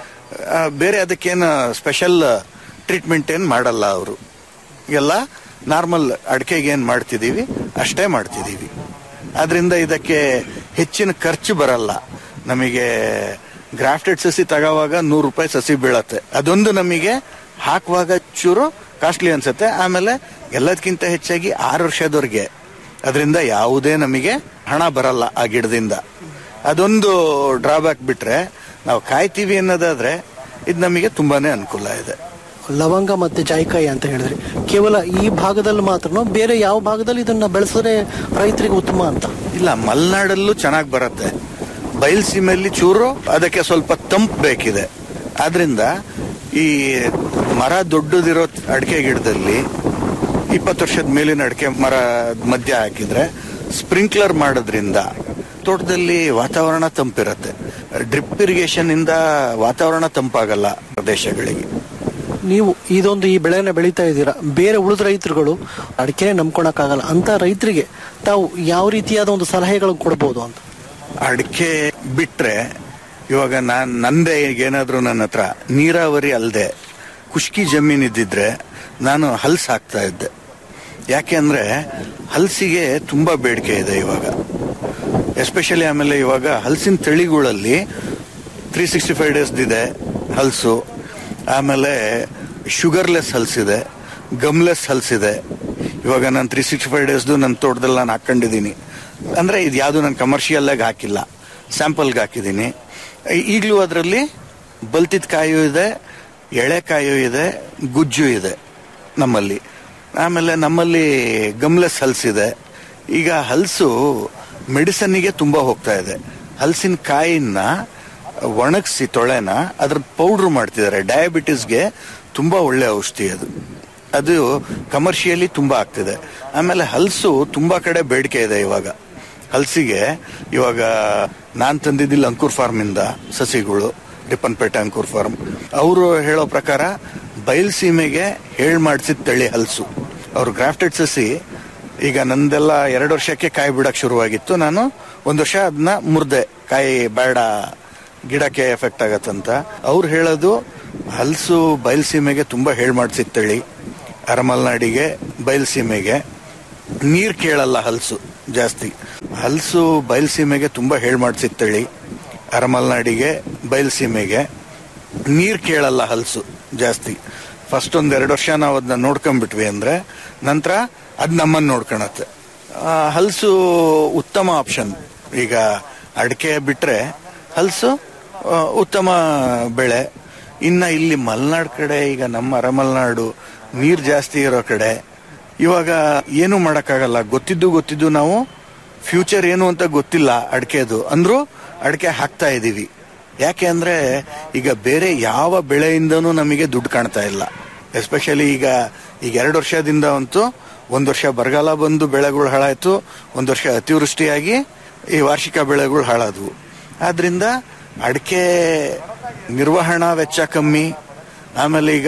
ಬೇರೆ ಅದಕ್ಕೇನು ಸ್ಪೆಷಲ್ ಟ್ರೀಟ್ಮೆಂಟ್ ಏನು ಮಾಡಲ್ಲ ಅವರು ಎಲ್ಲ ನಾರ್ಮಲ್ ಅಡಿಕೆಗೆ ಏನು ಮಾಡ್ತಿದೀವಿ ಅಷ್ಟೇ ಮಾಡ್ತಿದೀವಿ ಆದ್ರಿಂದ ಇದಕ್ಕೆ ಹೆಚ್ಚಿನ ಖರ್ಚು ಬರಲ್ಲ ನಮಗೆ ಗ್ರಾಫ್ಟೆಡ್ ಸಸಿ ತಗೋವಾಗ ನೂರು ರೂಪಾಯಿ ಸಸಿ ಬೀಳತ್ತೆ ಅದೊಂದು ನಮಗೆ ಹಾಕುವಾಗ ಚೂರು ಕಾಸ್ಟ್ಲಿ ಅನ್ಸುತ್ತೆ ಆಮೇಲೆ ಎಲ್ಲದಕ್ಕಿಂತ ಹೆಚ್ಚಾಗಿ ಆರು ವರ್ಷದವರೆಗೆ ಅದರಿಂದ ಯಾವುದೇ ನಮಗೆ ಹಣ ಬರಲ್ಲ ಆ ಗಿಡದಿಂದ ಅದೊಂದು ಡ್ರಾಬ್ಯಾಕ್ ಬಿಟ್ರೆ ನಾವು ಕಾಯ್ತೀವಿ ಅನ್ನೋದಾದ್ರೆ ಇದು ನಮಗೆ ತುಂಬಾನೇ ಅನುಕೂಲ ಇದೆ ಲವಂಗ ಮತ್ತೆ ಜಾಯಿಕಾಯಿ ಅಂತ ಹೇಳಿದ್ರೆ ಕೇವಲ ಈ ಭಾಗದಲ್ಲಿ ಮಾತ್ರ ಬೇರೆ ಯಾವ ಭಾಗದಲ್ಲಿ ಇದನ್ನ ಬೆಳೆಸಿದ್ರೆ ರೈತರಿಗೆ ಉತ್ತಮ ಅಂತ ಇಲ್ಲ ಮಲೆನಾಡಲ್ಲೂ ಚೆನ್ನಾಗಿ ಬರುತ್ತೆ ಬಯಲ್ಸೀಮೆಯಲ್ಲಿ ಚೂರು ಅದಕ್ಕೆ ಸ್ವಲ್ಪ ತಂಪು ಬೇಕಿದೆ ಆದ್ರಿಂದ ಈ ಮರ ದೊಡ್ಡದಿರೋ ಅಡಿಕೆ ಗಿಡದಲ್ಲಿ ಇಪ್ಪತ್ತು ವರ್ಷದ ಮೇಲಿನ ಅಡಿಕೆ ಮರ ಮಧ್ಯ ಹಾಕಿದ್ರೆ ಸ್ಪ್ರಿಂಕ್ಲರ್ ಮಾಡೋದ್ರಿಂದ ತೋಟದಲ್ಲಿ ವಾತಾವರಣ ತಂಪಿರುತ್ತೆ ಡ್ರಿಪ್ ಇರಿಗೇಷನ್ ಇಂದ ವಾತಾವರಣ ತಂಪಾಗಲ್ಲ ಪ್ರದೇಶಗಳಿಗೆ ನೀವು ಇದೊಂದು ಈ ಬೆಳೆನ ಬೆಳೀತಾ ಇದ್ದೀರಾ ಬೇರೆ ಉಳಿದ ರೈತರುಗಳು ಅಡಿಕೆ ನಂಬ್ಕೊಳಕ್ಕಾಗಲ್ಲ ಅಂತ ರೈತರಿಗೆ ತಾವು ಯಾವ ರೀತಿಯಾದ ಒಂದು ಸಲಹೆಗಳನ್ನು ಕೊಡ್ಬೋದು ಅಂತ ಅಡಿಕೆ ಬಿಟ್ರೆ ಇವಾಗ ನಾನ್ ನಂದೇ ಈಗ ಏನಾದ್ರು ನನ್ನ ಹತ್ರ ನೀರಾವರಿ ಅಲ್ಲದೆ ಖುಷ್ಕಿ ಜಮೀನ್ ಇದ್ದಿದ್ರೆ ನಾನು ಹಲ್ಸ್ ಹಾಕ್ತಾ ಇದ್ದೆ ಯಾಕೆ ಅಂದ್ರೆ ಹಲ್ಸಿಗೆ ತುಂಬಾ ಬೇಡಿಕೆ ಇದೆ ಇವಾಗ ಎಸ್ಪೆಷಲಿ ಆಮೇಲೆ ಇವಾಗ ಹಲಸಿನ ತಳಿಗಳಲ್ಲಿ ತ್ರೀ ಸಿಕ್ಸ್ಟಿ ಫೈವ್ ಡೇಸ್ ಇದೆ ಹಲ್ಸು ಆಮೇಲೆ ಶುಗರ್ಲೆಸ್ ಹಲ್ಸಿದೆ ಗಮ್ಲೆಸ್ ಹಲ್ಸಿದೆ ಇವಾಗ ನಾನು ತ್ರೀ ಸಿಕ್ಸ್ಟಿ ಫೈವ್ ಡೇಸ್ದು ನನ್ನ ತೋಟದಲ್ಲಿ ನಾನು ಹಾಕೊಂಡಿದ್ದೀನಿ ಅಂದ್ರೆ ಇದು ಯಾವುದು ನಾನು ಕಮರ್ಷಿಯಲ್ ಆಗಿ ಹಾಕಿಲ್ಲ ಸ್ಯಾಂಪಲ್ಗೆ ಹಾಕಿದ್ದೀನಿ ಈಗಲೂ ಅದರಲ್ಲಿ ಬಲ್ತಿದ ಕಾಯು ಇದೆ ಎಳೆಕಾಯು ಇದೆ ಗುಜ್ಜು ಇದೆ ನಮ್ಮಲ್ಲಿ ಆಮೇಲೆ ನಮ್ಮಲ್ಲಿ ಗಮ್ಲೆಸ್ ಹಲ್ಸಿದೆ ಈಗ ಹಲ್ಸು ಮೆಡಿಸನ್ನಿಗೆ ತುಂಬಾ ಹೋಗ್ತಾ ಇದೆ ಹಲಸಿನ ಕಾಯಿನ ಒಣಗಿಸಿ ತೊಳೆನ ಅದ್ರ ಪೌಡ್ರ್ ಮಾಡ್ತಿದ್ದಾರೆ ಡಯಾಬಿಟಿಸ್ಗೆ ತುಂಬಾ ಒಳ್ಳೆ ಔಷಧಿ ಅದು ಅದು ಕಮರ್ಷಿಯಲಿ ತುಂಬಾ ಆಗ್ತಿದೆ ಆಮೇಲೆ ಹಲಸು ತುಂಬಾ ಕಡೆ ಬೇಡಿಕೆ ಇದೆ ಇವಾಗ ಹಲಸಿಗೆ ಇವಾಗ ನಾನ್ ತಂದಿದ್ದಿಲ್ಲ ಅಂಕುರ್ ಫಾರ್ಮ್ ಇಂದ ಸಸಿಗಳು ರಿಪ್ಪನ್ಪೇಟೆ ಅಂಕುರ್ ಫಾರ್ಮ್ ಅವರು ಹೇಳೋ ಪ್ರಕಾರ ಬಯಲ್ಸೀಮೆಗೆ ಹೇಳ್ ಮಾಡಿಸಿದ ತಳಿ ಹಲಸು ಅವ್ರು ಗ್ರಾಫ್ಟೆಡ್ ಸಸಿ ಈಗ ನಂದೆಲ್ಲ ಎರಡು ವರ್ಷಕ್ಕೆ ಕಾಯಿ ಬಿಡಕ್ ಶುರುವಾಗಿತ್ತು ನಾನು ಒಂದು ವರ್ಷ ಅದನ್ನ ಮುರ್ದೆ ಕಾಯಿ ಬೇಡ ಗಿಡಕ್ಕೆ ಎಫೆಕ್ಟ್ ಆಗತ್ತಂತ ಅವ್ರು ಹೇಳೋದು ಹಲ್ಸು ಬಯಲ್ಸೀಮೆಗೆ ತುಂಬಾ ಹೇಳ್ ಮಾಡ್ಸಿತ್ತಳಿ ಅರಮಲ್ನಾಡಿಗೆ ಬಯಲ್ಸೀಮೆಗೆ ನೀರ್ ಕೇಳಲ್ಲ ಹಲ್ಸು ಜಾಸ್ತಿ ಹಲ್ಸು ಬಯಲ್ಸೀಮೆಗೆ ತುಂಬಾ ಹೇಳ್ ಮಾಡ್ಸಿತ್ತಳಿ ಅರಮಲ್ನಾಡಿಗೆ ಬಯಲ್ಸೀಮೆಗೆ ನೀರ್ ಕೇಳಲ್ಲ ಹಲ್ಸು ಜಾಸ್ತಿ ಫಸ್ಟ್ ಒಂದ್ ಎರಡು ವರ್ಷ ನಾವು ಅದನ್ನ ನೋಡ್ಕೊಂಡ್ಬಿಟ್ವಿ ಅಂದ್ರೆ ನಂತರ ಅದ್ ನಮ್ಮನ್ನ ನೋಡ್ಕೊಳತ್ತೆ ಆ, ಹಲ್ಸು ಉತ್ತಮ ಆಪ್ಷನ್ ಈಗ ಅಡಿಕೆ ಬಿಟ್ರೆ ಹಲ್ಸು ಆ, ಉತ್ತಮ ಬೆಳೆ ಇನ್ನ ಇಲ್ಲಿ ಮಲೆನಾಡು ಕಡೆ ಈಗ ನಮ್ಮ ಅರಮಲ್ನಾಡು ನೀರ್ ಜಾಸ್ತಿ ಇರೋ ಕಡೆ ಇವಾಗ ಏನು ಮಾಡಕ್ಕಾಗಲ್ಲ ಗೊತ್ತಿದ್ದು ಗೊತ್ತಿದ್ದು ನಾವು ಫ್ಯೂಚರ್ ಏನು ಅಂತ ಗೊತ್ತಿಲ್ಲ ಅಡಿಕೆದು ಅಂದ್ರೂ ಅಡಿಕೆ ಹಾಕ್ತಾ ಇದೀವಿ ಯಾಕೆ ಅಂದ್ರೆ ಈಗ ಬೇರೆ ಯಾವ ಬೆಳೆಯಿಂದನೂ ನಮಗೆ ದುಡ್ಡು ಕಾಣ್ತಾ ಇಲ್ಲ ಎಸ್ಪೆಷಲಿ ಈಗ ಈಗ ಎರಡು ವರ್ಷದಿಂದ ಅಂತೂ ಒಂದ್ ವರ್ಷ ಬರಗಾಲ ಬಂದು ಬೆಳೆಗಳು ಹಾಳಾಯ್ತು ಒಂದ್ ವರ್ಷ ಅತಿವೃಷ್ಟಿಯಾಗಿ ಈ ವಾರ್ಷಿಕ ಬೆಳೆಗಳು ಹಾಳಾದವು ಆದ್ರಿಂದ ಅಡಿಕೆ ನಿರ್ವಹಣಾ ವೆಚ್ಚ ಕಮ್ಮಿ ಆಮೇಲೆ ಈಗ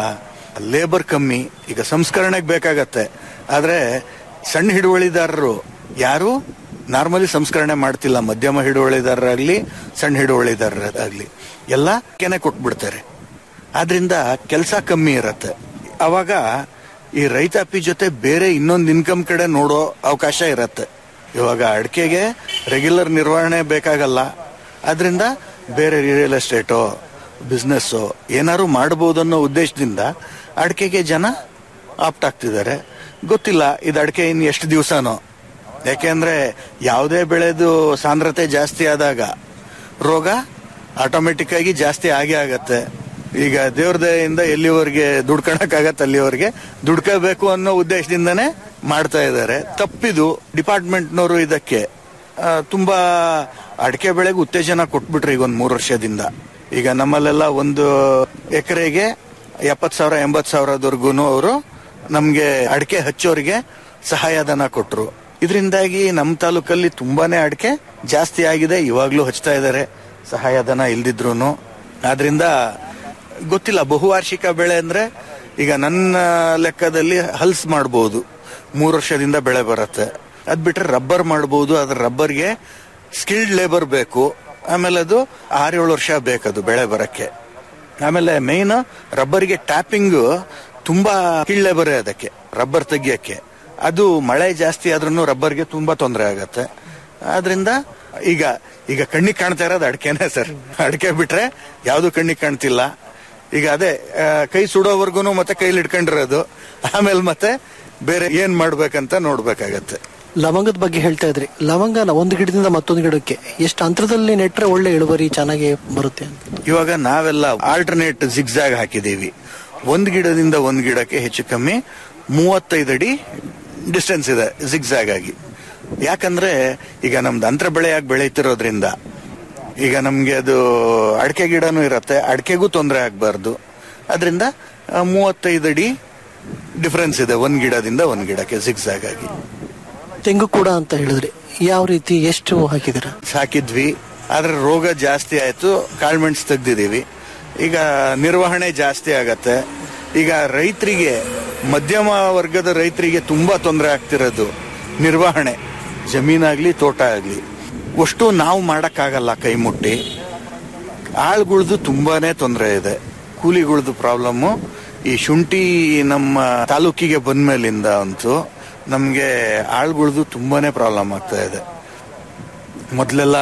ಲೇಬರ್ ಕಮ್ಮಿ ಈಗ ಸಂಸ್ಕರಣೆಗೆ ಬೇಕಾಗತ್ತೆ ಆದ್ರೆ ಸಣ್ಣ ಹಿಡುವಳಿದಾರರು ಯಾರು ನಾರ್ಮಲಿ ಸಂಸ್ಕರಣೆ ಮಾಡ್ತಿಲ್ಲ ಮಧ್ಯಮ ಹಿಡುವಳಿದಾರರಾಗ್ಲಿ ಸಣ್ಣ ಹಿಡುವಳಿದಾರರಾಗ್ಲಿ ಎಲ್ಲ ಕೆನೆ ಕೊಟ್ಬಿಡ್ತಾರೆ ಆದ್ರಿಂದ ಕೆಲಸ ಕಮ್ಮಿ ಇರತ್ತೆ ಅವಾಗ ಈ ರೈತಾಪಿ ಜೊತೆ ಬೇರೆ ಇನ್ನೊಂದು ಇನ್ಕಮ್ ಕಡೆ ನೋಡೋ ಅವಕಾಶ ಇರತ್ತೆ ಇವಾಗ ಅಡಿಕೆಗೆ ರೆಗ್ಯುಲರ್ ನಿರ್ವಹಣೆ ಬೇಕಾಗಲ್ಲ ಆದ್ರಿಂದ ಬೇರೆ ರಿಯಲ್ ಎಸ್ಟೇಟೋ ಬಿಸ್ನೆಸ್ಸು ಏನಾದ್ರು ಮಾಡಬಹುದು ಅನ್ನೋ ಉದ್ದೇಶದಿಂದ ಅಡಿಕೆಗೆ ಜನ ಆಪ್ಟ್ ಆಗ್ತಿದ್ದಾರೆ ಗೊತ್ತಿಲ್ಲ ಇದು ಅಡಿಕೆ ಇನ್ನು ಎಷ್ಟು ದಿವಸನೋ ಯಾಕೆಂದ್ರೆ ಯಾವುದೇ ಬೆಳೆದು ಸಾಂದ್ರತೆ ಜಾಸ್ತಿ ಆದಾಗ ರೋಗ ಆಟೋಮೆಟಿಕ್ ಆಗಿ ಜಾಸ್ತಿ ಆಗೇ ಆಗತ್ತೆ ಈಗ ದೇವ್ರ ದಯೆಯಿಂದ ಎಲ್ಲಿವರೆಗೆ ದುಡ್ಕೊಳಕ್ಕಾಗತ್ತೆ ಅಲ್ಲಿವರೆಗೆ ದುಡ್ಕೋಬೇಕು ಅನ್ನೋ ಉದ್ದೇಶದಿಂದನೇ ಮಾಡ್ತಾ ಇದ್ದಾರೆ ತಪ್ಪಿದು ಡಿಪಾರ್ಟ್ಮೆಂಟ್ನವರು ಇದಕ್ಕೆ ಆ, ತುಂಬಾ ಅಡಿಕೆ ಬೆಳೆಗೆ ಉತ್ತೇಜನ ಕೊಟ್ಬಿಟ್ರು ಈಗ ಒಂದು ಮೂರು ವರ್ಷದಿಂದ ಈಗ ನಮ್ಮಲ್ಲೆಲ್ಲ ಒಂದು ಎಕರೆಗೆ ಎಪ್ಪತ್ ಸಾವಿರ ಎಂಬತ್ ಸಾವಿರದವರೆಗೂ ಅವರು ನಮ್ಗೆ ಅಡಿಕೆ ಹಚ್ಚೋರಿಗೆ ಸಹಾಯಧನ ಕೊಟ್ರು ಇದರಿಂದಾಗಿ ನಮ್ಮ ತಾಲೂಕಲ್ಲಿ ತುಂಬಾನೇ ಅಡಿಕೆ ಜಾಸ್ತಿ ಆಗಿದೆ ಇವಾಗ್ಲೂ ಹಚ್ತಾ ಇದ್ದಾರೆ ಸಹಾಯಧನ ಇಲ್ದಿದ್ರು ಆದ್ರಿಂದ ಗೊತ್ತಿಲ್ಲ ಬಹುವಾರ್ಷಿಕ ಬೆಳೆ ಅಂದ್ರೆ ಈಗ ನನ್ನ ಲೆಕ್ಕದಲ್ಲಿ ಹಲ್ಸ್ ಮಾಡಬಹುದು ಮೂರು ವರ್ಷದಿಂದ ಬೆಳೆ ಬರುತ್ತೆ ಅದ್ ಬಿಟ್ರೆ ರಬ್ಬರ್ ಮಾಡಬಹುದು ಅದ್ರ ರಬ್ಬರ್ಗೆ ಸ್ಕಿಲ್ಡ್ ಲೇಬರ್ ಬೇಕು ಆಮೇಲೆ ಅದು ಆರೇಳು ವರ್ಷ ಬೇಕದು ಬೆಳೆ ಬರಕ್ಕೆ ಆಮೇಲೆ ಮೇನ್ ರಬ್ಬರ್ಗೆ ಟ್ಯಾಪಿಂಗ್ ತುಂಬಾ ಸ್ಕಿಲ್ಡ್ ಲೇಬರೇ ಅದಕ್ಕೆ ರಬ್ಬರ್ ತೆಗಿಯಕ್ಕೆ ಅದು ಮಳೆ ಜಾಸ್ತಿ ಆದ್ರೂ ರಬ್ಬರ್ಗೆ ತುಂಬಾ ತೊಂದರೆ ಆಗತ್ತೆ ಆದ್ರಿಂದ ಈಗ ಈಗ ಕಣ್ಣಿಗೆ ಕಾಣ್ತಾ ಇರೋದು ಅಡಿಕೆನೆ ಸರ್ ಅಡಿಕೆ ಬಿಟ್ರೆ ಯಾವ್ದು ಕಣ್ಣಿಗೆ ಕಾಣ್ತಿಲ್ಲ ಈಗ ಅದೇ ಆ, ಕೈ ಸುಡೋವರ್ಗುನು ಮತ್ತೆ ಕೈಲಿ ಇಟ್ಕೊಂಡಿರೋದು ಆಮೇಲೆ ಮತ್ತೆ ಬೇರೆ ಏನ್ ಮಾಡ್ಬೇಕಂತ ನೋಡ್ಬೇಕಾಗತ್ತೆ ಲವಂಗದ ಬಗ್ಗೆ ಹೇಳ್ತಾ ಇದ್ರಿ ಲವಂಗನ ಒಂದು ಗಿಡದಿಂದ ಮತ್ತೊಂದು ಗಿಡಕ್ಕೆ ಎಷ್ಟು ಅಂತರದಲ್ಲಿ ನೆಟ್ರೆ ಒಳ್ಳೆ ಇಳುವರಿ ಚೆನ್ನಾಗಿ ಬರುತ್ತೆ ಅಂತ ಇವಾಗ ನಾವೆಲ್ಲ ಆಲ್ಟರ್ನೇಟ್ ಜಿಗ್ಜಾಗ್ ಹಾಕಿದೀವಿ ಒಂದ್ ಗಿಡದಿಂದ ಒಂದ್ ಗಿಡಕ್ಕೆ ಹೆಚ್ಚು ಕಮ್ಮಿ ಮೂವತ್ತೈದು ಅಡಿ ಡಿಸ್ಟೆನ್ಸ್ ಇದೆ ಜಿಗ್ಜಾಗ್ ಆಗಿ ಯಾಕಂದ್ರೆ ಈಗ ನಮ್ದು ಅಂತರ ಬೆಳೆಯಾಗಿ ಬೆಳೀತಿರೋದ್ರಿಂದ ಈಗ ನಮ್ಗೆ ಅದು ಅಡಿಕೆ ಗಿಡನೂ ಇರತ್ತೆ ಅಡಿಕೆಗೂ ತೊಂದರೆ ಆಗ್ಬಾರ್ದು ಅದರಿಂದ ಮೂವತ್ತೈದು ಅಡಿ ಡಿಫರೆನ್ಸ್ ಇದೆ ಒಂದ್ ಗಿಡದಿಂದ ಒಂದ್ ಗಿಡಕ್ಕೆ ಜಿಗ್ಜಾಗ್ ಆಗಿ ತೆಂಗು ಕೂಡ ಅಂತ ಹೇಳಿದ್ರಿ ಯಾವ ರೀತಿ ಎಷ್ಟು ಹಾಕಿದಿರ ಸಾಕಿದ್ವಿ ಆದ್ರೆ ರೋಗ ಜಾಸ್ತಿ ಆಯ್ತು ಕಾಳ್ಮೆಣ್ಸ್ ತೆಗ್ದಿದೀವಿ ಈಗ ನಿರ್ವಹಣೆ ಜಾಸ್ತಿ ಆಗತ್ತೆ ಈಗ ರೈತರಿಗೆ ಮಧ್ಯಮ ವರ್ಗದ ರೈತರಿಗೆ ತುಂಬಾ ತೊಂದರೆ ಆಗ್ತಿರೋದು ನಿರ್ವಹಣೆ ಜಮೀನಾಗ್ಲಿ ತೋಟ ಆಗ್ಲಿ ಅಷ್ಟು ನಾವು ಮಾಡಕ್ಕಾಗಲ್ಲ ಕೈ ಮುಟ್ಟಿ ಆಳ್ಗುಳ್ದು ತುಂಬಾನೇ ತೊಂದರೆ ಇದೆ ಕೂಲಿಗುಳ್ದು ಪ್ರಾಬ್ಲಮ್ಮು ಈ ಶುಂಠಿ ನಮ್ಮ ತಾಲೂಕಿಗೆ ಬಂದ್ಮೇಲಿಂದ ಅಂತೂ ನಮ್ಗೆ ಆಳ್ಗುಳ್ದು ತುಂಬಾನೇ ಪ್ರಾಬ್ಲಮ್ ಆಗ್ತಾ ಇದೆ ಮೊದ್ಲೆಲ್ಲ